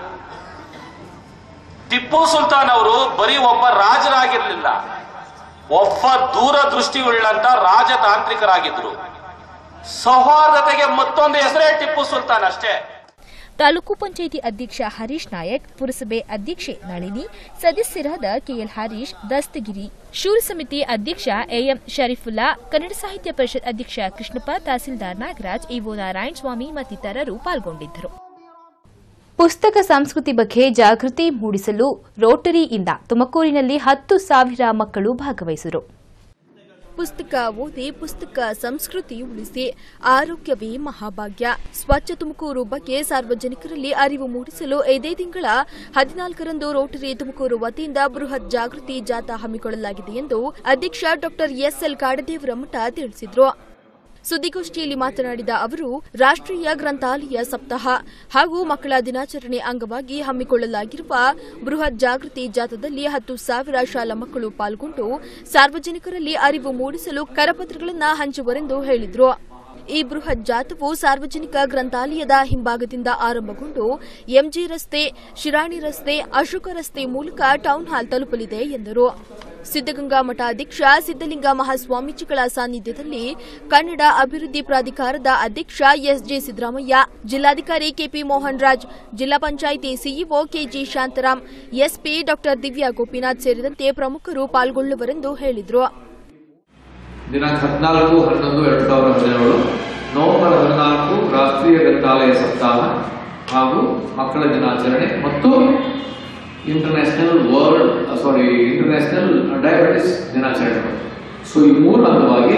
S7: ಟಿಪ್ಪು ಸುಲ್ತಾನ್ ಅವರು ಬರೀ ಒಬ್ಬ ರಾಜರಾಗಿರ್ಲಿಲ್ಲ ಒಬ್ಬ ದೂರದೃಷ್ಟಿಯುಳ್ಳಂತ ರಾಜತಾಂತ್ರಿಕರಾಗಿದ್ರು ಸೌಹಾರ್ದತೆಗೆ ಮತ್ತೊಂದು ಹೆಸರೇ ಟಿಪ್ಪು ಸುಲ್ತಾನ್ ಅಷ್ಟೇ
S2: ತಾಲೂಕು ಪಂಚಾಯಿತಿ ಅಧ್ಯಕ್ಷ ಹರೀಶ್ ನಾಯಕ್ ಪುರಸಭೆ ಅಧ್ಯಕ್ಷೆ ನಳಿನಿ ಸದಸ್ಯರಾದ ಕೆಎಲ್ ಹರೀಶ್ ದಸ್ತಗಿರಿ ಶೂರ ಸಮಿತಿ ಅಧ್ಯಕ್ಷ ಎಎಂ ಶರೀಫುಲ್ಲಾ ಕನ್ನಡ ಸಾಹಿತ್ಯ ಪರಿಷತ್ ಅಧ್ಯಕ್ಷ ಕೃಷ್ಣಪ್ಪ ತಹಸೀಲ್ದಾರ್ ನಾಗರಾಜ್ ಇಒ ನಾರಾಯಣ ಸ್ವಾಮಿ ಮತ್ತಿತರರು ಪಾಲ್ಗೊಂಡಿದ್ದರು
S1: ಪುಸ್ತಕ ಸಂಸ್ಕೃತಿ ಬಗ್ಗೆ ಜಾಗೃತಿ ಮೂಡಿಸಲು ರೋಟರಿಯಿಂದ ತುಮಕೂರಿನಲ್ಲಿ ಹತ್ತು ಸಾವಿರ ಮಕ್ಕಳು ಭಾಗವಹಿಸಿದರು
S8: ಪುಸ್ತಕ ಓದಿ ಪುಸ್ತಕ ಸಂಸ್ಕೃತಿ ಉಳಿಸಿ ಆರೋಗ್ಯವೇ ಮಹಾಭಾಗ್ಯ ಸ್ವಚ್ಛ ತುಮಕೂರು ಬಗ್ಗೆ ಸಾರ್ವಜನಿಕರಲ್ಲಿ ಅರಿವು ಮೂಡಿಸಲು ಇದೇ ತಿಂಗಳ ಹದಿನಾಲ್ಕರಂದು ರೋಟರಿ ತುಮಕೂರು ವತಿಯಿಂದ ಬೃಹತ್ ಜಾಗೃತಿ ಜಾಥಾ ಹಮ್ಮಿಕೊಳ್ಳಲಾಗಿದೆ ಎಂದು ಅಧ್ಯಕ್ಷ ಡಾ ಎಸ್ಎಲ್ ಕಾಡದೇವರ ಮಠ ತಿಳಿಸಿದರು ಸುದ್ದಿಗೋಷ್ಠಿಯಲ್ಲಿ ಮಾತನಾಡಿದ ಅವರು ರಾಷ್ಟ್ರೀಯ ಗ್ರಂಥಾಲಯ ಸಪ್ತಾಹ ಹಾಗೂ ಮಕ್ಕಳ ದಿನಾಚರಣೆ ಅಂಗವಾಗಿ ಹಮ್ಮಿಕೊಳ್ಳಲಾಗಿರುವ ಬೃಹತ್ ಜಾಗೃತಿ ಜಾಥಾದಲ್ಲಿ ಹತ್ತು ಸಾವಿರ ಶಾಲಾ ಮಕ್ಕಳು ಪಾಲ್ಗೊಂಡು ಸಾರ್ವಜನಿಕರಲ್ಲಿ ಅರಿವು ಮೂಡಿಸಲು ಕರಪತ್ರಗಳನ್ನು ಹಂಚುವರೆಂದು ಹೇಳಿದರು ಈ ಬೃಹತ್ ಜಾಥವು ಸಾರ್ವಜನಿಕ ಗ್ರಂಥಾಲಯದ ಹಿಂಭಾಗದಿಂದ ಆರಂಭಗೊಂಡು ಎಂಜಿ ರಸ್ತೆ ಶಿರಾಣಿ ರಸ್ತೆ ಅಶೋಕ ರಸ್ತೆ ಮೂಲಕ ಟೌನ್ ಹಾಲ್ ತಲುಪಲಿದೆ ಎಂದರು ಸಿದ್ದಗಂಗಾ ಮಠಾಧ್ಯಕ್ಷ ಸಿದ್ದಲಿಂಗ ಮಹಾಸ್ವಾಮೀಜಿಗಳ ಸಾನ್ನಿಧ್ಯದಲ್ಲಿ ಕನ್ನಡ ಅಭಿವೃದ್ಧಿ ಪ್ರಾಧಿಕಾರದ ಅಧ್ಯಕ್ಷ ಎಸ್ಜೆ ಸಿದ್ದರಾಮಯ್ಯ ಜಿಲ್ಲಾಧಿಕಾರಿ ಕೆಪಿ ಮೋಹನ್ ರಾಜ್ ಜಿಲ್ಲಾ panchayat CEO KG Shantaram SP ಡಾ ದಿವ್ಯಾ ಗೋಪಿನಾಥ್ ಸೇರಿದಂತೆ ಪ್ರಮುಖರು ಪಾಲ್ಗೊಳ್ಳುವರೆಂದು ಹೇಳಿದರು
S9: ದಿನಾಂಕ ಹದಿನಾಲ್ಕು ಹನ್ನೊಂದು ಎರಡು ಸಾವಿರದ ಹದಿನೇಳು ನವೆಂಬರ್ ಹದಿನಾಲ್ಕು ರಾಷ್ಟ್ರೀಯ ಗ್ರಂಥಾಲಯ ಸಪ್ತಾಹ ಹಾಗೂ ಮಕ್ಕಳ ದಿನಾಚರಣೆ ಮತ್ತು international world sorry international diabetes ದಿನಾಚರಣೆ ಸೊ ಈ ಮೂರು ಅಂಗವಾಗಿ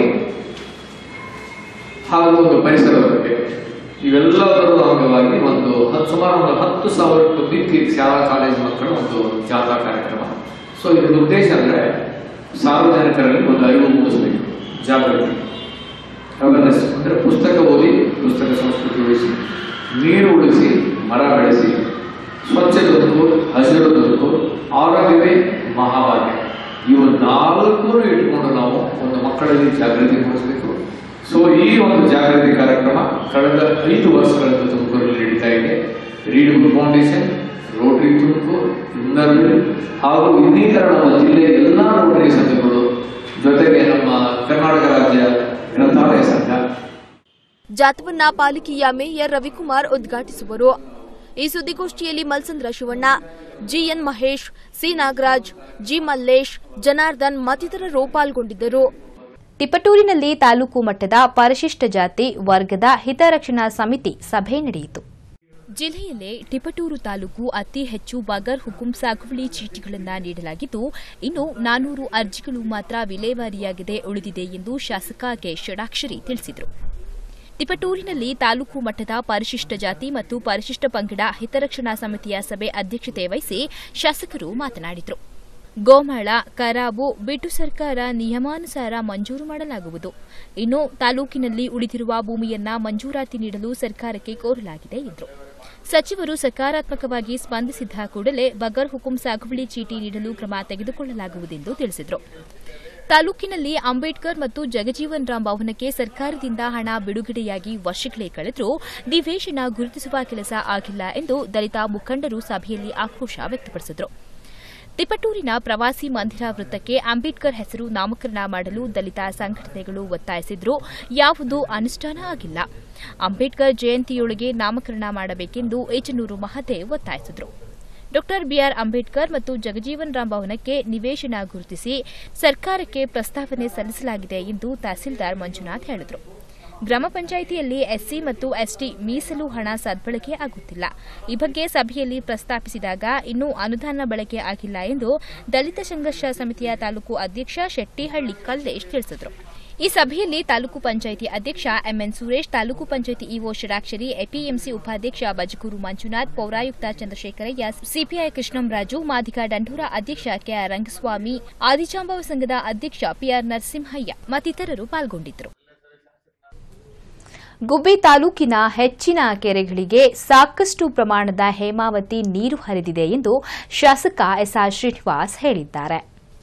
S9: ಹಾಗೂ ಒಂದು ಪರಿಸರದ ಬಗ್ಗೆ ಇವೆಲ್ಲದರ ಅಂಗವಾಗಿ ಒಂದು ಹತ್ತು ಸುಮಾರು ಒಂದು ಹತ್ತು ಸಾವಿರಕ್ಕೂ ಮಿಕ್ಕಿ ಶಾಲಾ ಕಾಲೇಜು ಮಕ್ಕಳ ಒಂದು ಜಾಥಾ ಕಾರ್ಯಕ್ರಮ ಸೊ ಇದರ ಉದ್ದೇಶ ಅಂದ್ರೆ ಸಾರ್ವಜನಿಕರಲ್ಲಿ ಒಂದು ಅರಿವು ಮೂಡಿಸಬೇಕು ಜಾಗೃತಿ ಅವೇರ್ನೆಸ್ ಅಂದ್ರೆ ಪುಸ್ತಕ ಓದಿ ಪುಸ್ತಕ ಸಂಸ್ಕೃತಿ ಉಳಿಸಿ ನೀರು ಉಳಿಸಿ ಮರ ಬೆಳೆಸಿ ಸ್ವಚ್ಛ ಬದುಕು ಹಸಿರು ಬದುಕು ಆರೋಗ್ಯವೇ ಮಹಾಭಾಗ್ಯ ಇವು ನಾಲ್ಕು ಇಟ್ಕೊಂಡು ನಾವು ಒಂದು ಮಕ್ಕಳಲ್ಲಿ ಜಾಗೃತಿ ಮೂಡಿಸಬೇಕು ಸೊ ಈ ಒಂದು ಜಾಗೃತಿ ಕಾರ್ಯಕ್ರಮ ಕಳೆದ ಐದು ವರ್ಷಗಳಿಂದ ತುಮಕೂರಲ್ಲಿ ನಡೀತಾ ಇದೆ read book foundation rotary Tumakuru inner wheel ಹಾಗೂ ಇನ್ನಿತರ ನಮ್ಮ ಜಿಲ್ಲೆಯ ಎಲ್ಲ ರೋಟರಿ ಸಂಘಗಳು ಜೊತೆಗೆ ನಮ್ಮ ಕರ್ನಾಟಕ ರಾಜ್ಯ ಗ್ರಂಥಾಲಯ ಸಂಘ
S8: ಜಾಥವನ್ನ ಪಾಲಿಕೆಯ ಮೇಯರ್ ರವಿಕುಮಾರ್ ಉದ್ಘಾಟಿಸುವರು ಈ ಸುದ್ದಿಗೋಷ್ಠಿಯಲ್ಲಿ Malsandra Shivanna GN Mahesh C Nagaraj G Mallesh Janardhan ಮತ್ತಿತರರು ಪಾಲ್ಗೊಂಡಿದ್ದರು
S1: ತಿಪಟೂರಿನಲ್ಲಿ ತಾಲೂಕು ಮಟ್ಟದ ಪರಿಶಿಷ್ಟ ಜಾತಿ ವರ್ಗದ ಹಿತರಕ್ಷಣಾ ಸಮಿತಿ ಸಭೆ ನಡೆಯಿತು
S2: ಜಿಲ್ಲೆಯಲ್ಲೇ ಟಿಪಟೂರು ತಾಲೂಕು ಅತಿ ಹೆಚ್ಚು ಬಗರ್ ಹುಕುಂ ಸಾಗುವಳಿ ಚೀಟಿಗಳನ್ನು ನೀಡಲಾಗಿದ್ದು ಇನ್ನು ನಾನೂರು ಅರ್ಜಿಗಳು ಮಾತ್ರ ವಿಲೇವಾರಿಯಾಗದೆ ಉಳಿದಿದೆ ಎಂದು ಶಾಸಕ ಕೆ ಷಡಾಕ್ಷರಿ ತಿಳಿಸಿದರು ತಿಪಟೂರಿನಲ್ಲಿ ತಾಲೂಕು ಮಟ್ಟದ ಪರಿಶಿಷ್ಟ ಜಾತಿ ಮತ್ತು ಪರಿಶಿಷ್ಟ ಪಂಗಡ ಹಿತರಕ್ಷಣಾ ಸಮಿತಿಯ ಸಭೆ ಅಧ್ಯಕ್ಷತೆ ವಹಿಸಿ ಶಾಸಕರು ಮಾತನಾಡಿದರು ಗೋಮಾಳ ಕರಾಬು ಬಿಟ್ಟು ಸರ್ಕಾರ ನಿಯಮಾನುಸಾರ ಮಂಜೂರು ಮಾಡಲಾಗುವುದು ಇನ್ನು ತಾಲೂಕಿನಲ್ಲಿ ಉಳಿದಿರುವ ಭೂಮಿಯನ್ನ ಮಂಜೂರಾತಿ ನೀಡಲು ಸರ್ಕಾರಕ್ಕೆ ಕೋರಲಾಗಿದೆ ಎಂದರು ಸಚಿವರು ಸಕಾರಾತ್ಮಕವಾಗಿ ಸ್ಪಂದಿಸಿದ್ದ ಕೂಡಲೇ ಬಗರ್ ಹುಕುಂ ಸಾಗುವಳಿ ಚೀಟಿ ನೀಡಲು ಕ್ರಮ ತೆಗೆದುಕೊಳ್ಳಲಾಗುವುದೆಂದು ತಿಳಿಸಿದರು ತಾಲೂಕಿನಲ್ಲಿ ಅಂಬೇಡ್ಕರ್ ಮತ್ತು ಜಗಜೀವನ್ ರಾಮ್ ಭವನಕ್ಕೆ ಸರ್ಕಾರದಿಂದ ಹಣ ಬಿಡುಗಡೆಯಾಗಿ ವರ್ಷಗಳೇ ಕಳೆದರೂ ನಿವೇಶನ ಗುರುತಿಸುವ ಕೆಲಸ ಆಗಿಲ್ಲ ಎಂದು ದಲಿತ ಮುಖಂಡರು ಸಭೆಯಲ್ಲಿ ಆಕ್ರೋಶ ವ್ಯಕ್ತಪಡಿಸಿದರು ತಿಪಟೂರಿನ ಪ್ರವಾಸಿ ಮಂದಿರ ವೃತ್ತಕ್ಕೆ ಅಂಬೇಡ್ಕರ್ ಹೆಸರು ನಾಮಕರಣ ಮಾಡಲು ದಲಿತ ಸಂಘಟನೆಗಳು ಒತ್ತಾಯಿಸಿದ್ರೂ ಯಾವುದೂ ಅನುಷ್ಠಾನ ಆಗಿಲ್ಲ ಅಂಬೇಡ್ಕರ್ ಜಯಂತಿಯೊಳಗೆ ನಾಮಕರಣ ಮಾಡಬೇಕೆಂದು ಏಚನೂರು ಮಹದೇವ್ ಒತ್ತಾಯಿಸಿದರು ಡಾ ಬಿಆರ್ ಅಂಬೇಡ್ಕರ್ ಮತ್ತು ಜಗಜೀವನ್ ರಾಮ್ ಭವನಕ್ಕೆ ನಿವೇಶನ ಗುರುತಿಸಿ ಸರ್ಕಾರಕ್ಕೆ ಪ್ರಸ್ತಾವನೆ ಸಲ್ಲಿಸಲಾಗಿದೆ ಎಂದು ತಹಸೀಲ್ದಾರ್ ಮಂಜುನಾಥ್ ಹೇಳಿದರು ಗ್ರಾಮ ಪಂಚಾಯಿತಿಯಲ್ಲಿ ಎಸ್ಸಿ ಮತ್ತು ಎಸ್ಟಿ ಮೀಸಲು ಹಣ ಸದ್ಬಳಕೆ ಆಗುತ್ತಿಲ್ಲ ಈ ಬಗ್ಗೆ ಸಭೆಯಲ್ಲಿ ಪ್ರಸ್ತಾಪಿಸಿದಾಗ ಇನ್ನೂ ಅನುದಾನ ಬಳಕೆ ಆಗಿಲ್ಲ ಎಂದು ದಲಿತ ಸಂಘರ್ಷ ಸಮಿತಿಯ ತಾಲೂಕು ಅಧ್ಯಕ್ಷ ಶೆಟ್ಟಿಹಳ್ಳಿ ಕಲ್ಲೇಶ್ ತಿಳಿಸಿದರು ಈ ಸಭೆಯಲ್ಲಿ ತಾಲೂಕು ಪಂಚಾಯಿತಿ ಅಧ್ಯಕ್ಷ ಎಂಎನ್ ಸುರೇಶ್ ತಾಲೂಕು ಪಂಚಾಯಿತಿ ಇಒ ಷಡಾಕ್ಷರಿ ಎಪಿಎಂಸಿ ಉಪಾಧ್ಯಕ್ಷ ಬಜಗೂರು ಮಂಜುನಾಥ್ ಪೌರಾಯುಕ್ತ ಚಂದ್ರಶೇಖರಯ್ಯ ಸಿಪಿಐ ಕೃಷ್ಣಂರಾಜು ಮಾದಿಗ ದಂಡೂರ ಅಧ್ಯಕ್ಷ ಕೆಆರ್ ರಂಗಸ್ವಾಮಿ ಆದಿಜಾಂಬವ ಸಂಘದ ಅಧ್ಯಕ್ಷ ಪಿಆರ್ ನರಸಿಂಹಯ್ಯ ಮತ್ತಿತರರು ಪಾಲ್ಗೊಂಡಿದ್ದರು
S1: ಗುಬ್ಬಿ ತಾಲೂಕಿನ ಹೆಚ್ಚಿನ ಕೆರೆಗಳಿಗೆ ಸಾಕಷ್ಟು ಪ್ರಮಾಣದ ಹೇಮಾವತಿ ನೀರು ಹರಿದಿದೆ ಎಂದು ಶಾಸಕ ಎಸ್ಆರ್ ಶ್ರೀನಿವಾಸ್ ಹೇಳಿದ್ದಾರೆ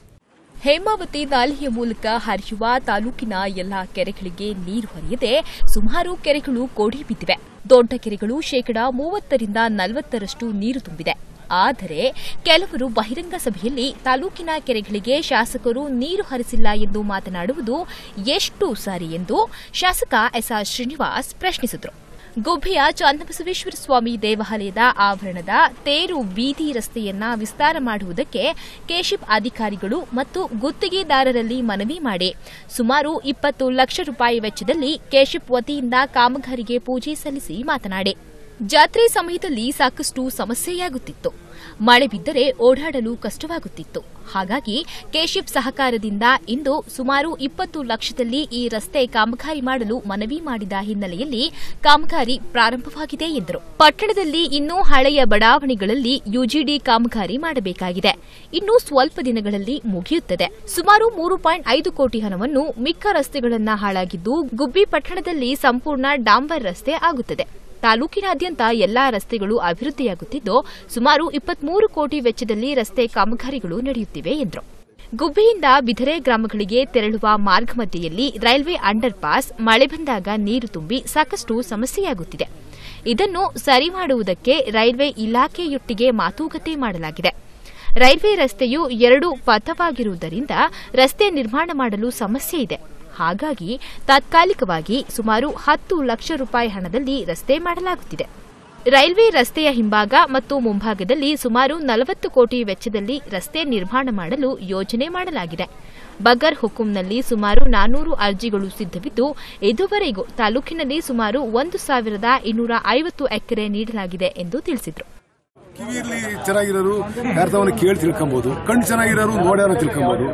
S2: ಹೇಮಾವತಿ ನಾಲೆಯ ಮೂಲಕ ಹರಿಯುವ ತಾಲೂಕಿನ ಎಲ್ಲಾ ಕೆರೆಗಳಿಗೆ ನೀರು ಹರಿಯದೆ ಸುಮಾರು ಕೆರೆಗಳು ಕೋಡಿ ಬಿದ್ದಿವೆ ದೊಡ್ಡ ಕೆರೆಗಳು ಶೇಕಡಾ ಮೂವತ್ತರಿಂದ ನಲವತ್ತರಷ್ಟು ನೀರು ತುಂಬಿದೆ ಆದರೆ ಕೆಲವರು ಬಹಿರಂಗ ಸಭೆಯಲ್ಲಿ ತಾಲೂಕಿನ ಕೆರೆಗಳಿಗೆ ಶಾಸಕರು ನೀರು ಹರಿಸಿಲ್ಲ ಎಂದು ಮಾತನಾಡುವುದು ಎಷ್ಟು ಸರಿ ಎಂದು ಶಾಸಕ ಎಸ್ಆರ್ ಶ್ರೀನಿವಾಸ್ ಪ್ರಶ್ನಿಸಿದರು ಗುಬ್ಬಿಯ ಚನ್ನಬಸವೇಶ್ವರ ಸ್ವಾಮಿ ದೇವಾಲಯದ ಆವರಣದ ತೇರು ಬೀದಿ ರಸ್ತೆಯನ್ನ ವಿಸ್ತಾರ ಮಾಡುವುದಕ್ಕೆ ಕೆಶಿಪ್ ಅಧಿಕಾರಿಗಳು ಮತ್ತು ಗುತ್ತಿಗೆದಾರರಲ್ಲಿ ಮನವಿ ಮಾಡಿ ಸುಮಾರು ಇಪ್ಪತ್ತು ಲಕ್ಷ ರೂಪಾಯಿ ವೆಚ್ಚದಲ್ಲಿ ಕೆಶಿಪ್ ವತಿಯಿಂದ ಕಾಮಗಾರಿಗೆ ಪೂಜೆ ಸಲ್ಲಿಸಿ ಮಾತನಾಡಿ ಜಾತ್ರೆ ಸಮಯದಲ್ಲಿ ಸಾಕಷ್ಟು ಸಮಸ್ಯೆಯಾಗುತ್ತಿತ್ತು ಮಳೆ ಬಿದ್ದರೆ ಓಡಾಡಲು ಕಷ್ಟವಾಗುತ್ತಿತ್ತು ಹಾಗಾಗಿ ಕೆಶಿಪ್ ಸಹಕಾರದಿಂದ ಇಂದು ಸುಮಾರು ಇಪ್ಪತ್ತು ಲಕ್ಷದಲ್ಲಿ ಈ ರಸ್ತೆ ಕಾಮಗಾರಿ ಮಾಡಲು ಮನವಿ ಮಾಡಿದ ಹಿನ್ನೆಲೆಯಲ್ಲಿ ಕಾಮಗಾರಿ ಪ್ರಾರಂಭವಾಗಿದೆ ಎಂದರು ಪಟ್ಟಣದಲ್ಲಿ ಇನ್ನೂ ಹಳೆಯ ಬಡಾವಣೆಗಳಲ್ಲಿ ಯುಜಿಡಿ ಕಾಮಗಾರಿ ಮಾಡಬೇಕಾಗಿದೆ ಇನ್ನು ಸ್ವಲ್ಪ ದಿನಗಳಲ್ಲಿ ಮುಗಿಯುತ್ತದೆ ಸುಮಾರು ಮೂರು ಪಾಯಿಂಟ್ ಐದು ಕೋಟಿ ಹಣವನ್ನು ಮಿಕ್ಕ ರಸ್ತೆಗಳನ್ನ ಹಾಳಾಗಿದ್ದು ಗುಬ್ಬಿ ಪಟ್ಟಣದಲ್ಲಿ ಸಂಪೂರ್ಣ ಡಾಂಬರ್ ರಸ್ತೆ ಆಗುತ್ತದೆ ತಾಲೂಕಿನಾದ್ಯಂತ ಎಲ್ಲಾ ರಸ್ತೆಗಳು ಅಭಿವೃದ್ಧಿಯಾಗುತ್ತಿದ್ದು ಸುಮಾರು ಇಪ್ಪತ್ಮೂರು ಕೋಟಿ ವೆಚ್ಚದಲ್ಲಿ ರಸ್ತೆ ಕಾಮಗಾರಿಗಳು ನಡೆಯುತ್ತಿವೆ ಎಂದರು ಗುಬ್ಬಿಯಿಂದ ಬಿದರೆ ಗ್ರಾಮಗಳಿಗೆ ತೆರಳುವ ಮಾರ್ಗ ಮಧ್ಯೆಯಲ್ಲಿ ರೈಲ್ವೆ ಅಂಡರ್ ಪಾಸ್ ಮಳೆ ಬಂದಾಗ ನೀರು ತುಂಬಿ ಸಾಕಷ್ಟು ಸಮಸ್ಯೆಯಾಗುತ್ತಿದೆ ಇದನ್ನು ಸರಿ ಮಾಡುವುದಕ್ಕೆ ರೈಲ್ವೆ ಇಲಾಖೆಯೊಟ್ಟಿಗೆ ಮಾತುಕತೆ ಮಾಡಲಾಗಿದೆ ರೈಲ್ವೆ ರಸ್ತೆಯು ಎರಡು ಪಥವಾಗಿರುವುದರಿಂದ ರಸ್ತೆ ನಿರ್ಮಾಣ ಮಾಡಲು ಸಮಸ್ಯೆ ಇದೆ ಹಾಗಾಗಿ ತಾತ್ಕಾಲಿಕವಾಗಿ ಸುಮಾರು ಹತ್ತು ಲಕ್ಷ ರೂಪಾಯಿ ಹಣದಲ್ಲಿ ರಸ್ತೆ ಮಾಡಲಾಗುತ್ತಿದೆ ರೈಲ್ವೆ ರಸ್ತೆಯ ಹಿಂಭಾಗ ಮತ್ತು ಮುಂಭಾಗದಲ್ಲಿ ಸುಮಾರು ನಲವತ್ತು ಕೋಟಿ ವೆಚ್ಚದಲ್ಲಿ ರಸ್ತೆ ನಿರ್ಮಾಣ ಮಾಡಲು ಯೋಜನೆ ಮಾಡಲಾಗಿದೆ ಬಗರ್ ಹುಕುಂನಲ್ಲಿ ಸುಮಾರು ನಾನೂರು ಅರ್ಜಿಗಳು ಸಿದ್ಧವಿದ್ದು ಇದುವರೆಗೂ ತಾಲೂಕಿನಲ್ಲಿ ಸುಮಾರು ಒಂದು ಸಾವಿರದ ಇನ್ನೂರ ಐವತ್ತು ಎಕರೆ ನೀಡಲಾಗಿದೆ ಎಂದು ತಿಳಿಸಿದರು
S10: ಕಿವಿಯಲ್ಲಿ ಚೆನ್ನಾಗಿರೋರು ಅರ್ಥವನ್ನು ಕೇಳಿ ತಿಳ್ಕೊಬಹುದು ಕಣ್ಣು ಚೆನ್ನಾಗಿರೋರು ನೋಡ್ಯಾರ ತಿಳ್ಕೊಬಹುದು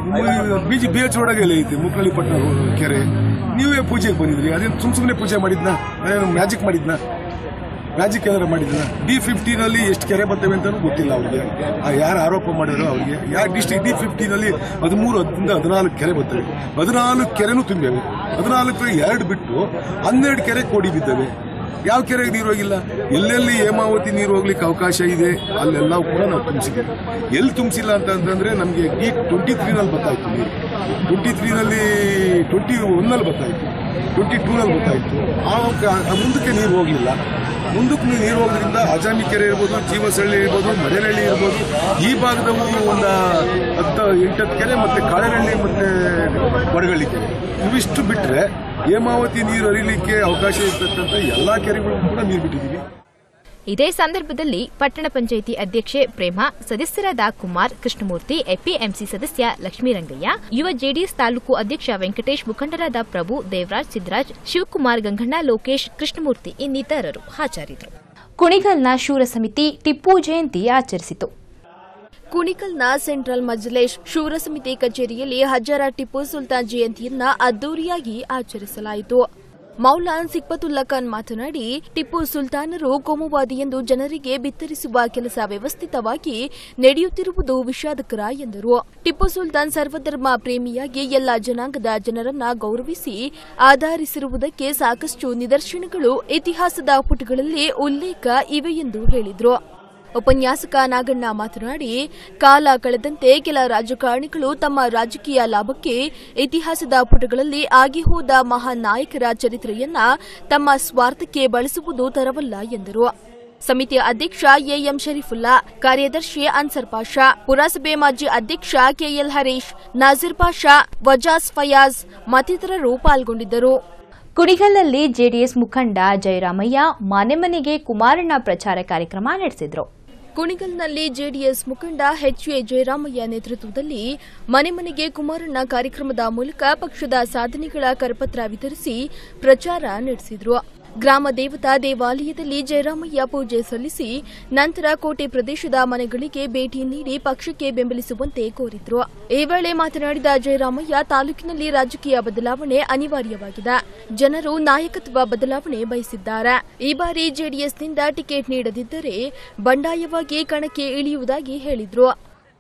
S10: ಬೀಜ ಬಿ ಎಚ್ ರೋಡಾಗ ಎಲ್ಲ ಐತೆ ಮುಕ್ನಳ್ಳಿ ಪಟ್ಟಣ ಕೆರೆ ನೀವೇ ಪೂಜೆಗೆ ಬಂದಿದ್ರಿ ಅದೇನು ಸುಮ್ ಸುಮ್ಮನೆ ಪೂಜೆ ಮಾಡಿದ್ನ ಅದೇನು ಮ್ಯಾಜಿಕ್ ಮಾಡಿದ್ನ ಮ್ಯಾಜಿಕ್ ಏನಾರ ಮಾಡಿದ್ನ ಡಿ ಫಿಫ್ಟೀನಲ್ಲಿ ಎಷ್ಟು ಕೆರೆ ಬರ್ತವೆ ಅಂತಾನೂ ಗೊತ್ತಿಲ್ಲ ಅವ್ರಿಗೆ ಆ ಯಾರು ಆರೋಪ ಮಾಡ್ಯಾರೋ ಅವ್ರಿಗೆ ಯಾವ ಡಿಸ್ಟಿಕ್ ಡಿ ಫಿಫ್ಟೀನಲ್ಲಿ ಹದಿಮೂರು ಹತ್ತರಿಂದ ಹದಿನಾಲ್ಕು ಕೆರೆ ಬರ್ತವೆ ಹದಿನಾಲ್ಕು ಕೆರೆನೂ ತುಂಬಿವೆ ಹದಿನಾಲ್ಕು ಎರಡು ಬಿಟ್ಟು ಹನ್ನೆರಡು ಕೆರೆ ಕೋಡಿ ಬಿದ್ದವೆ ಯಾವ ಕೆರೆಗೆ ನೀರು ಹೋಗಿಲ್ಲ ಎಲ್ಲೆಲ್ಲಿ ಹೇಮಾವತಿ ನೀರು ಹೋಗ್ಲಿಕ್ಕೆ ಅವಕಾಶ ಇದೆ ಅಲ್ಲೆಲ್ಲ ಕೂಡ ನಾವು ತುಂಬಿಸಿದ್ದೀವಿ ಎಲ್ಲಿ ತುಂಬಿಸಿಲ್ಲ ಅಂತಂದ್ರೆ ನಮಗೆ ಡಿ ಟ್ವೆಂಟಿ ತ್ರೀನಲ್ಲಿ ಬರ್ತಾಯಿತ್ತು ನೀರು ಟ್ವೆಂಟಿ ತ್ರೀನಲ್ಲಿ ಟ್ವೆಂಟಿ ಒನ್ನಲ್ಲಿ ಬರ್ತಾಯಿತ್ತು ಟ್ವೆಂಟಿ ಟೂನಲ್ಲಿ ಬರ್ತಾಯಿತ್ತು ಆ ಮುಂದಕ್ಕೆ ನೀರು ಹೋಗಲಿಲ್ಲ ಮುಂದಕ್ಕೆ ನೀರು ಹೋಗೋದ್ರಿಂದ ಅಜಾಮಿ ಕೆರೆ ಇರ್ಬೋದು ಜೀವಸಳ್ಳಿ ಇರ್ಬೋದು ಮರೇನಹಳ್ಳಿ ಇರ್ಬೋದು ಈ ಭಾಗದವು ಒಂದು ಹತ್ತು ಎಂಟತ್ತು ಕೆರೆ ಮತ್ತೆ ಕಾಳೆನಹಳ್ಳಿ ಮತ್ತೆ ಬಡಗಳ್ಳಿ ಕೆರೆ ಇವಿಷ್ಟು ಬಿಟ್ಟರೆ ಹೇಮಾವತಿ ನೀರು ಹರಿಲಿಕ್ಕೆ ಅವಕಾಶ ಇರ್ತಕ್ಕಂಥ ಎಲ್ಲಾ ಕೆರೆಗಳು ಕೂಡ ನೀರು ಬಿಟ್ಟಿದ್ದೀವಿ
S2: ಇದೇ ಸಂದರ್ಭದಲ್ಲಿ ಪಟ್ಟಣ ಪಂಚಾಯಿತಿ ಅಧ್ಯಕ್ಷೆ ಪ್ರೇಮ ಸದಸ್ಯರಾದ ಕುಮಾರ್ ಕೃಷ್ಣಮೂರ್ತಿ ಎಪಿಎಂಸಿ ಸದಸ್ಯ ಲಕ್ಷ್ಮೀರಂಗಯ್ಯ ಯುವ ಜೆಡಿಎಸ್ ತಾಲೂಕು ಅಧ್ಯಕ್ಷ ವೆಂಕಟೇಶ್ ಮುಖಂಡರಾದ ಪ್ರಭು ದೇವರಾಜ್ ಸಿದ್ದರಾಜ್ ಶಿವಕುಮಾರ್ ಗಂಗಣ್ಣ ಲೋಕೇಶ್ ಕೃಷ್ಣಮೂರ್ತಿ ಇನ್ನಿತರರು ಹಾಜರಿದ್ದರು
S1: ಕುಣಿಗಲ್ನ ಶೂರ ಸಮಿತಿ ಟಿಪ್ಪು ಜಯಂತಿ ಆಚರಿಸಿತು
S8: ಕುಣಿಕಲ್ನ ಸೆಂಟ್ರಲ್ ಮಜ್ಲೇಶ್ ಶೂರ ಸಮಿತಿ ಕಚೇರಿಯಲ್ಲಿ ಹಜಾರ ಟಿಪ್ಪು ಸುಲ್ತಾನ್ ಜಯಂತಿಯನ್ನ ಅದ್ದೂರಿಯಾಗಿ ಆಚರಿಸಲಾಯಿತು ಮೌಲಾನ್ ಸಿಕ್ಬತುಲ್ಲಾ ಖಾನ್ ಮಾತನಾಡಿ ಟಿಪ್ಪು ಸುಲ್ತಾನರು ಕೋಮುವಾದಿ ಎಂದು ಜನರಿಗೆ ಬಿತ್ತರಿಸುವ ಕೆಲಸ ವ್ಯವಸ್ಥಿತವಾಗಿ ನಡೆಯುತ್ತಿರುವುದು ವಿಷಾದಕರ ಎಂದರು ಟಿಪ್ಪು ಸುಲ್ತಾನ್ ಸರ್ವಧರ್ಮ ಪ್ರೇಮಿಯಾಗಿ ಎಲ್ಲ ಜನಾಂಗದ ಜನರನ್ನ ಗೌರವಿಸಿ ಆಧರಿಸಿರುವುದಕ್ಕೆ ಸಾಕಷ್ಟು ನಿದರ್ಶನಗಳು ಇತಿಹಾಸದ ಪುಟಗಳಲ್ಲಿ ಉಲ್ಲೇಖ ಇವೆ ಎಂದು ಹೇಳಿದರು ಉಪನ್ಯಾಸಕ ನಾಗಣ್ಣ ಮಾತನಾಡಿ ಕಾಲ ಕಳೆದಂತೆ ಕೆಲ ರಾಜಕಾರಣಿಗಳು ತಮ್ಮ ರಾಜಕೀಯ ಲಾಭಕ್ಕೆ ಇತಿಹಾಸದ ಪುಟಗಳಲ್ಲಿ ಆಗಿ ಹೋದ ಮಹಾನ್ ನಾಯಕರ ಚರಿತ್ರೆಯನ್ನ ತಮ್ಮ ಸ್ವಾರ್ಥಕ್ಕೆ ಬಳಸುವುದು ತರವಲ್ಲ ಎಂದರು ಸಮಿತಿಯ ಅಧ್ಯಕ್ಷ ಎಎಂ ಶರೀಫುಲ್ಲಾ ಕಾರ್ಯದರ್ಶಿ ಅನ್ಸರ್ ಪಾಷಾ ಪುರಸಭೆ ಮಾಜಿ ಅಧ್ಯಕ್ಷ ಕೆಎಲ್ ಹರೀಶ್ ನಾಜಿರ್ ಪಾಷಾ ವಜಾಸ್ ಫಯಾಜ್ ಮತ್ತಿತರರು ಪಾಲ್ಗೊಂಡಿದ್ದರು
S1: ಕುಣಿಗಲ್ನಲ್ಲಿ ಜೆಡಿಎಸ್ ಮುಖಂಡ ಜಯರಾಮಯ್ಯ ಮನೆ ಮನೆಗೆ ಕುಮಾರಣ್ಣ ಪ್ರಚಾರ ಕಾರ್ಯಕ್ರಮ ನಡೆಸಿದ್ರು
S8: ಕುಣಿಗಲ್ನಲ್ಲಿ ಜೆಡಿಎಸ್ ಮುಖಂಡ ಎಚ್ ಎ ಜಯರಾಮಯ್ಯ ನೇತೃತ್ವದಲ್ಲಿ ಮನೆ ಮನೆಗೆ ಕುಮಾರಣ್ಣ ಕಾರ್ಯಕ್ರಮದ ಮೂಲಕ ಪಕ್ಷದ ಸಾಧನೆಗಳ ಕರಪತ್ರ ವಿತರಿಸಿ ಪ್ರಚಾರ ನಡೆಸಿದರು ಗ್ರಾಮ ದೇವತಾ ದೇವಾಲಯದಲ್ಲಿ ಜಯರಾಮಯ್ಯ ಪೂಜೆ ಸಲ್ಲಿಸಿ ನಂತರ ಕೋಟೆ ಪ್ರದೇಶದ ಮನೆಗಳಿಗೆ ಭೇಟಿ ನೀಡಿ ಪಕ್ಷಕ್ಕೆ ಬೆಂಬಲಿಸುವಂತೆ ಕೋರಿದ್ರು ಈ ವೇಳೆ ಮಾತನಾಡಿದ ಜಯರಾಮಯ್ಯ ತಾಲೂಕಿನಲ್ಲಿ ರಾಜಕೀಯ ಬದಲಾವಣೆ ಅನಿವಾರ್ಯವಾಗಿದೆ ಜನರು ನಾಯಕತ್ವ ಬದಲಾವಣೆ ಬಯಸಿದ್ದಾರೆ ಈ ಬಾರಿ ಜೆಡಿಎಸ್ನಿಂದ ಟಿಕೆಟ್ ನೀಡದಿದ್ದರೆ ಬಂಡಾಯವಾಗಿ ಕಣಕ್ಕೆ ಇಳಿಯುವುದಾಗಿ ಹೇಳಿದ್ರು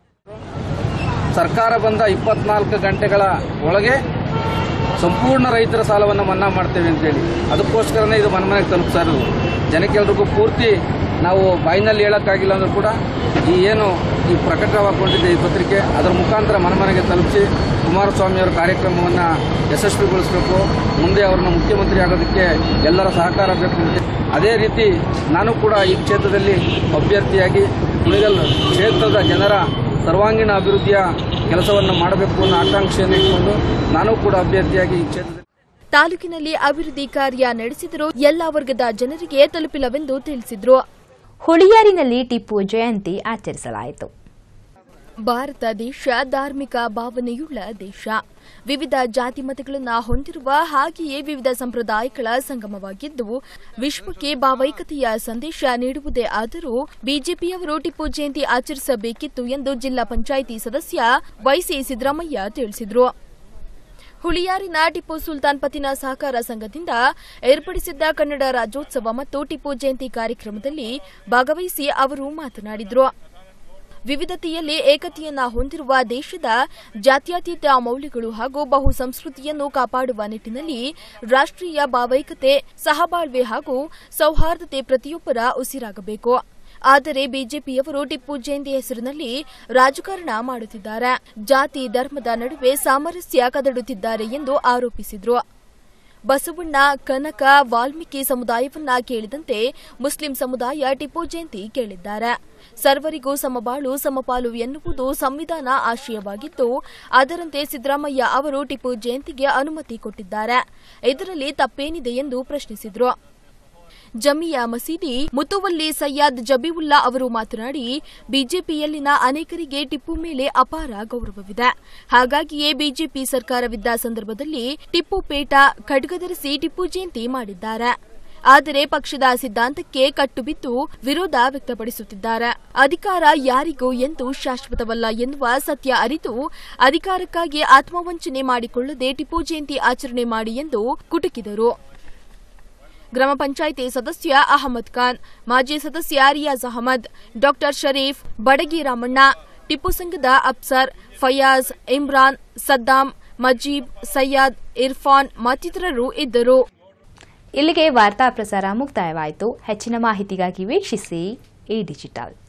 S11: ಸರ್ಕಾರ ಬಂದ ಇಪ್ಪತ್ನಾಲ್ಕು ಗಂಟೆಗಳ ಒಳಗೆ ಸಂಪೂರ್ಣ ರೈತರ ಸಾಲವನ್ನು ಮನ್ನಾ ಮಾಡ್ತೇವೆ ಅಂತೇಳಿ ಅದಕ್ಕೋಸ್ಕರನೇ ಇದು ಮನೆ ಮನೆಗೆ ತಲುಪ್ತಾ ಇರೋದು ಜನಕ್ಕೆಲ್ರಿಗೂ ಪೂರ್ತಿ ನಾವು ಬಾಯಿನಲ್ಲಿ ಹೇಳೋಕ್ಕಾಗಿಲ್ಲ ಅಂದ್ರೂ ಕೂಡ ಈ ಏನು ಈ ಪ್ರಕಟವಾಗಿಕೊಂಡಿದೆ ಈ ಪತ್ರಿಕೆ ಅದರ ಮುಖಾಂತರ ಮನೆ ಮನೆಗೆ ತಲುಪಿಸಿ ಕುಮಾರಸ್ವಾಮಿಯವರ ಕಾರ್ಯಕ್ರಮವನ್ನು ಯಶಸ್ವಿಗೊಳಿಸಬೇಕು ಮುಂದೆ ಅವ್ರನ್ನ ಮುಖ್ಯಮಂತ್ರಿ ಆಗೋದಕ್ಕೆ ಎಲ್ಲರ ಸಹಕಾರ ಬೇಕು ಅಂತ ಅದೇ ರೀತಿ ನಾನು ಕೂಡ ಈ ಕ್ಷೇತ್ರದಲ್ಲಿ ಅಭ್ಯರ್ಥಿಯಾಗಿ ಕುಣಿಗಲ್ ಕ್ಷೇತ್ರದ ಜನರ ಸರ್ವಾಂಗೀಣ ಅಭಿವೃದ್ಧಿಯ ಕೆಲಸವನ್ನು ಮಾಡಬೇಕು ಅನ್ನೋ ಆಕಾಂಕ್ಷೆಯನ್ನು ಇಟ್ಕೊಂಡು ನಾನು ಕೂಡ ಅಭ್ಯರ್ಥಿಯಾಗಿ ಈ ಕ್ಷೇತ್ರದಲ್ಲಿ
S8: ತಾಲೂಕಿನಲ್ಲಿ ಅಭಿವೃದ್ಧಿ ಕಾರ್ಯ ನಡೆಸಿದರೂ ಎಲ್ಲಾ ವರ್ಗದ ಜನರಿಗೆ ತಲುಪಿಲ್ಲವೆಂದು ತಿಳಿಸಿದ್ರು
S1: ಹುಳಿಯಾರಿನಲ್ಲಿ ಟಿಪ್ಪು ಜಯಂತಿ ಆಚರಿಸಲಾಯಿತು
S8: ಭಾರತ ದೇಶ ಧಾರ್ಮಿಕ ಭಾವನೆಯುಳ್ಳ ದೇಶ ವಿವಿಧ ಜಾತಿ ಮತಗಳನ್ನು ಹೊಂದಿರುವ ಹಾಗೆಯೇ ವಿವಿಧ ಸಂಪ್ರದಾಯಗಳ ಸಂಗಮವಾಗಿದ್ದು ವಿಶ್ವಕ್ಕೆ ಭಾವೈಕ್ಯತೆಯ ಸಂದೇಶ ನೀಡುವುದೇ ಆದರೂ ಬಿಜೆಪಿಯವರು ಟಿಪ್ಪು ಜಯಂತಿ ಆಚರಿಸಬೇಕಿತ್ತು ಎಂದು ಜಿಲ್ಲಾ ಪಂಚಾಯಿತಿ ಸದಸ್ಯ ವೈಸಿ ಸಿದ್ದರಾಮಯ್ಯ ತಿಳಿಸಿದರು ಹುಳಿಯಾರಿನ ಟಿಪ್ಪು ಸುಲ್ತಾನ್ ಪತಿನ ಸಹಕಾರ ಸಂಘದಿಂದ ಏರ್ಪಡಿಸಿದ್ದ ಕನ್ನಡ ರಾಜ್ಯೋತ್ಸವ ಮತ್ತು ಟಿಪ್ಪು ಜಯಂತಿ ಕಾರ್ಯಕ್ರಮದಲ್ಲಿ ಭಾಗವಹಿಸಿ ಅವರು ಮಾತನಾಡಿದರು ವಿವಿಧತೆಯಲ್ಲಿ ಏಕತೆಯನ್ನ ಹೊಂದಿರುವ ದೇಶದ ಜಾತ್ಯತೀತ ಮೌಲ್ಯಗಳು ಹಾಗೂ ಬಹು ಸಂಸ್ಕೃತಿಯನ್ನು ಕಾಪಾಡುವ ನಿಟ್ಟಿನಲ್ಲಿ ರಾಷ್ಟ್ರೀಯ ಭಾವೈಕ್ಯತೆ ಸಹಬಾಳ್ವೆ ಹಾಗೂ ಸೌಹಾರ್ದತೆ ಪ್ರತಿಯೊಬ್ಬರ ಉಸಿರಾಗಬೇಕು ಆದರೆ ಬಿಜೆಪಿಯವರು ಟಿಪ್ಪು ಜಯಂತಿ ಹೆಸರಿನಲ್ಲಿ ರಾಜಕಾರಣ ಮಾಡುತ್ತಿದ್ದಾರೆ ಜಾತಿ ಧರ್ಮದ ನಡುವೆ ಸಾಮರಸ್ಯ ಕದಡುತ್ತಿದ್ದಾರೆ ಎಂದು ಆರೋಪಿಸಿದರು ಬಸವಣ್ಣ ಕನಕ ವಾಲ್ಮೀಕಿ ಸಮುದಾಯವನ್ನ ಕೇಳಿದಂತೆ ಮುಸ್ಲಿಂ ಸಮುದಾಯ ಟಿಪ್ಪು ಜಯಂತಿ ಕೇಳಿದ್ದಾರೆ ಸರ್ವರಿಗೂ ಸಮಬಾಳು ಸಮಪಾಲು ಎನ್ನುವುದು ಸಂವಿಧಾನ ಆಶಯವಾಗಿದ್ದು ಅದರಂತೆ ಸಿದ್ದರಾಮಯ್ಯ ಅವರು ಟಿಪ್ಪು ಜಯಂತಿಗೆ ಅನುಮತಿ ಕೊಟ್ಟಿದ್ದಾರೆ ಇದರಲ್ಲಿ ತಪ್ಪೇನಿದೆ ಎಂದು ಪ್ರಶ್ನಿಸಿದರು ಜಮಿಯಾ ಮಸೀದಿ ಮುತುವಲ್ಲಿ ಸಯ್ಯದ್ ಜಬೀವುಲ್ಲಾ ಅವರು ಮಾತನಾಡಿ ಬಿಜೆಪಿಯಲ್ಲಿನ ಅನೇಕರಿಗೆ ಟಿಪ್ಪು ಮೇಲೆ ಅಪಾರ ಗೌರವವಿದೆ ಹಾಗಾಗಿಯೇ ಬಿಜೆಪಿ ಸರ್ಕಾರವಿದ್ದ ಸಂದರ್ಭದಲ್ಲಿ ಟಿಪ್ಪು ಪೇಟ ಖಡ್ಗಧರಿಸಿ ಟಿಪ್ಪು ಜಯಂತಿ ಮಾಡಿದ್ದಾರೆ ಆದರೆ ಪಕ್ಷದ ಸಿದ್ಧಾಂತಕ್ಕೆ ಕಟ್ಟುಬಿದ್ದು ವಿರೋಧ ವ್ಯಕ್ತಪಡಿಸುತ್ತಿದ್ದಾರೆ ಅಧಿಕಾರ ಯಾರಿಗೂ ಎಂದು ಶಾಶ್ವತವಲ್ಲ ಎನ್ನುವ ಸತ್ಯ ಅರಿತು ಅಧಿಕಾರಕ್ಕಾಗಿ ಆತ್ಮವಂಚನೆ ಮಾಡಿಕೊಳ್ಳದೆ ಟಿಪ್ಪು ಜಯಂತಿ ಆಚರಣೆ ಮಾಡಿ ಎಂದು ಕುಟುಕಿದರು ಗ್ರಾಮ ಪಂಚಾಯಿತಿ ಸದಸ್ಯ ಅಹಮದ್ ಖಾನ್ ಮಾಜಿ ಸದಸ್ಯ ರಿಯಾಜ್ ಅಹಮದ್ ಡಾಕ್ಟರ್ ಶರೀಫ್ ಬಡಗಿ ರಾಮಣ್ಣ ಟಿಪ್ಪು ಸಂಘದ ಅಪ್ಸರ್ ಫಯಾಜ್ ಇಮ್ರಾನ್ ಸದ್ದಾಂ ಮಜೀಬ್ ಸಯ್ಯದ್ ಇರ್ಫಾನ್ ಮತ್ತಿತರರು ಇದ್ದರು
S1: ಇಲ್ಲಿಗೆ ವಾರ್ತಾ ಪ್ರಸಾರ ಮುಕ್ತಾಯವಾಯಿತು ಹೆಚ್ಚಿನ ಮಾಹಿತಿಗಾಗಿ ವೀಕ್ಷಿಸಿ ಈ ಡಿಜಿಟಲ್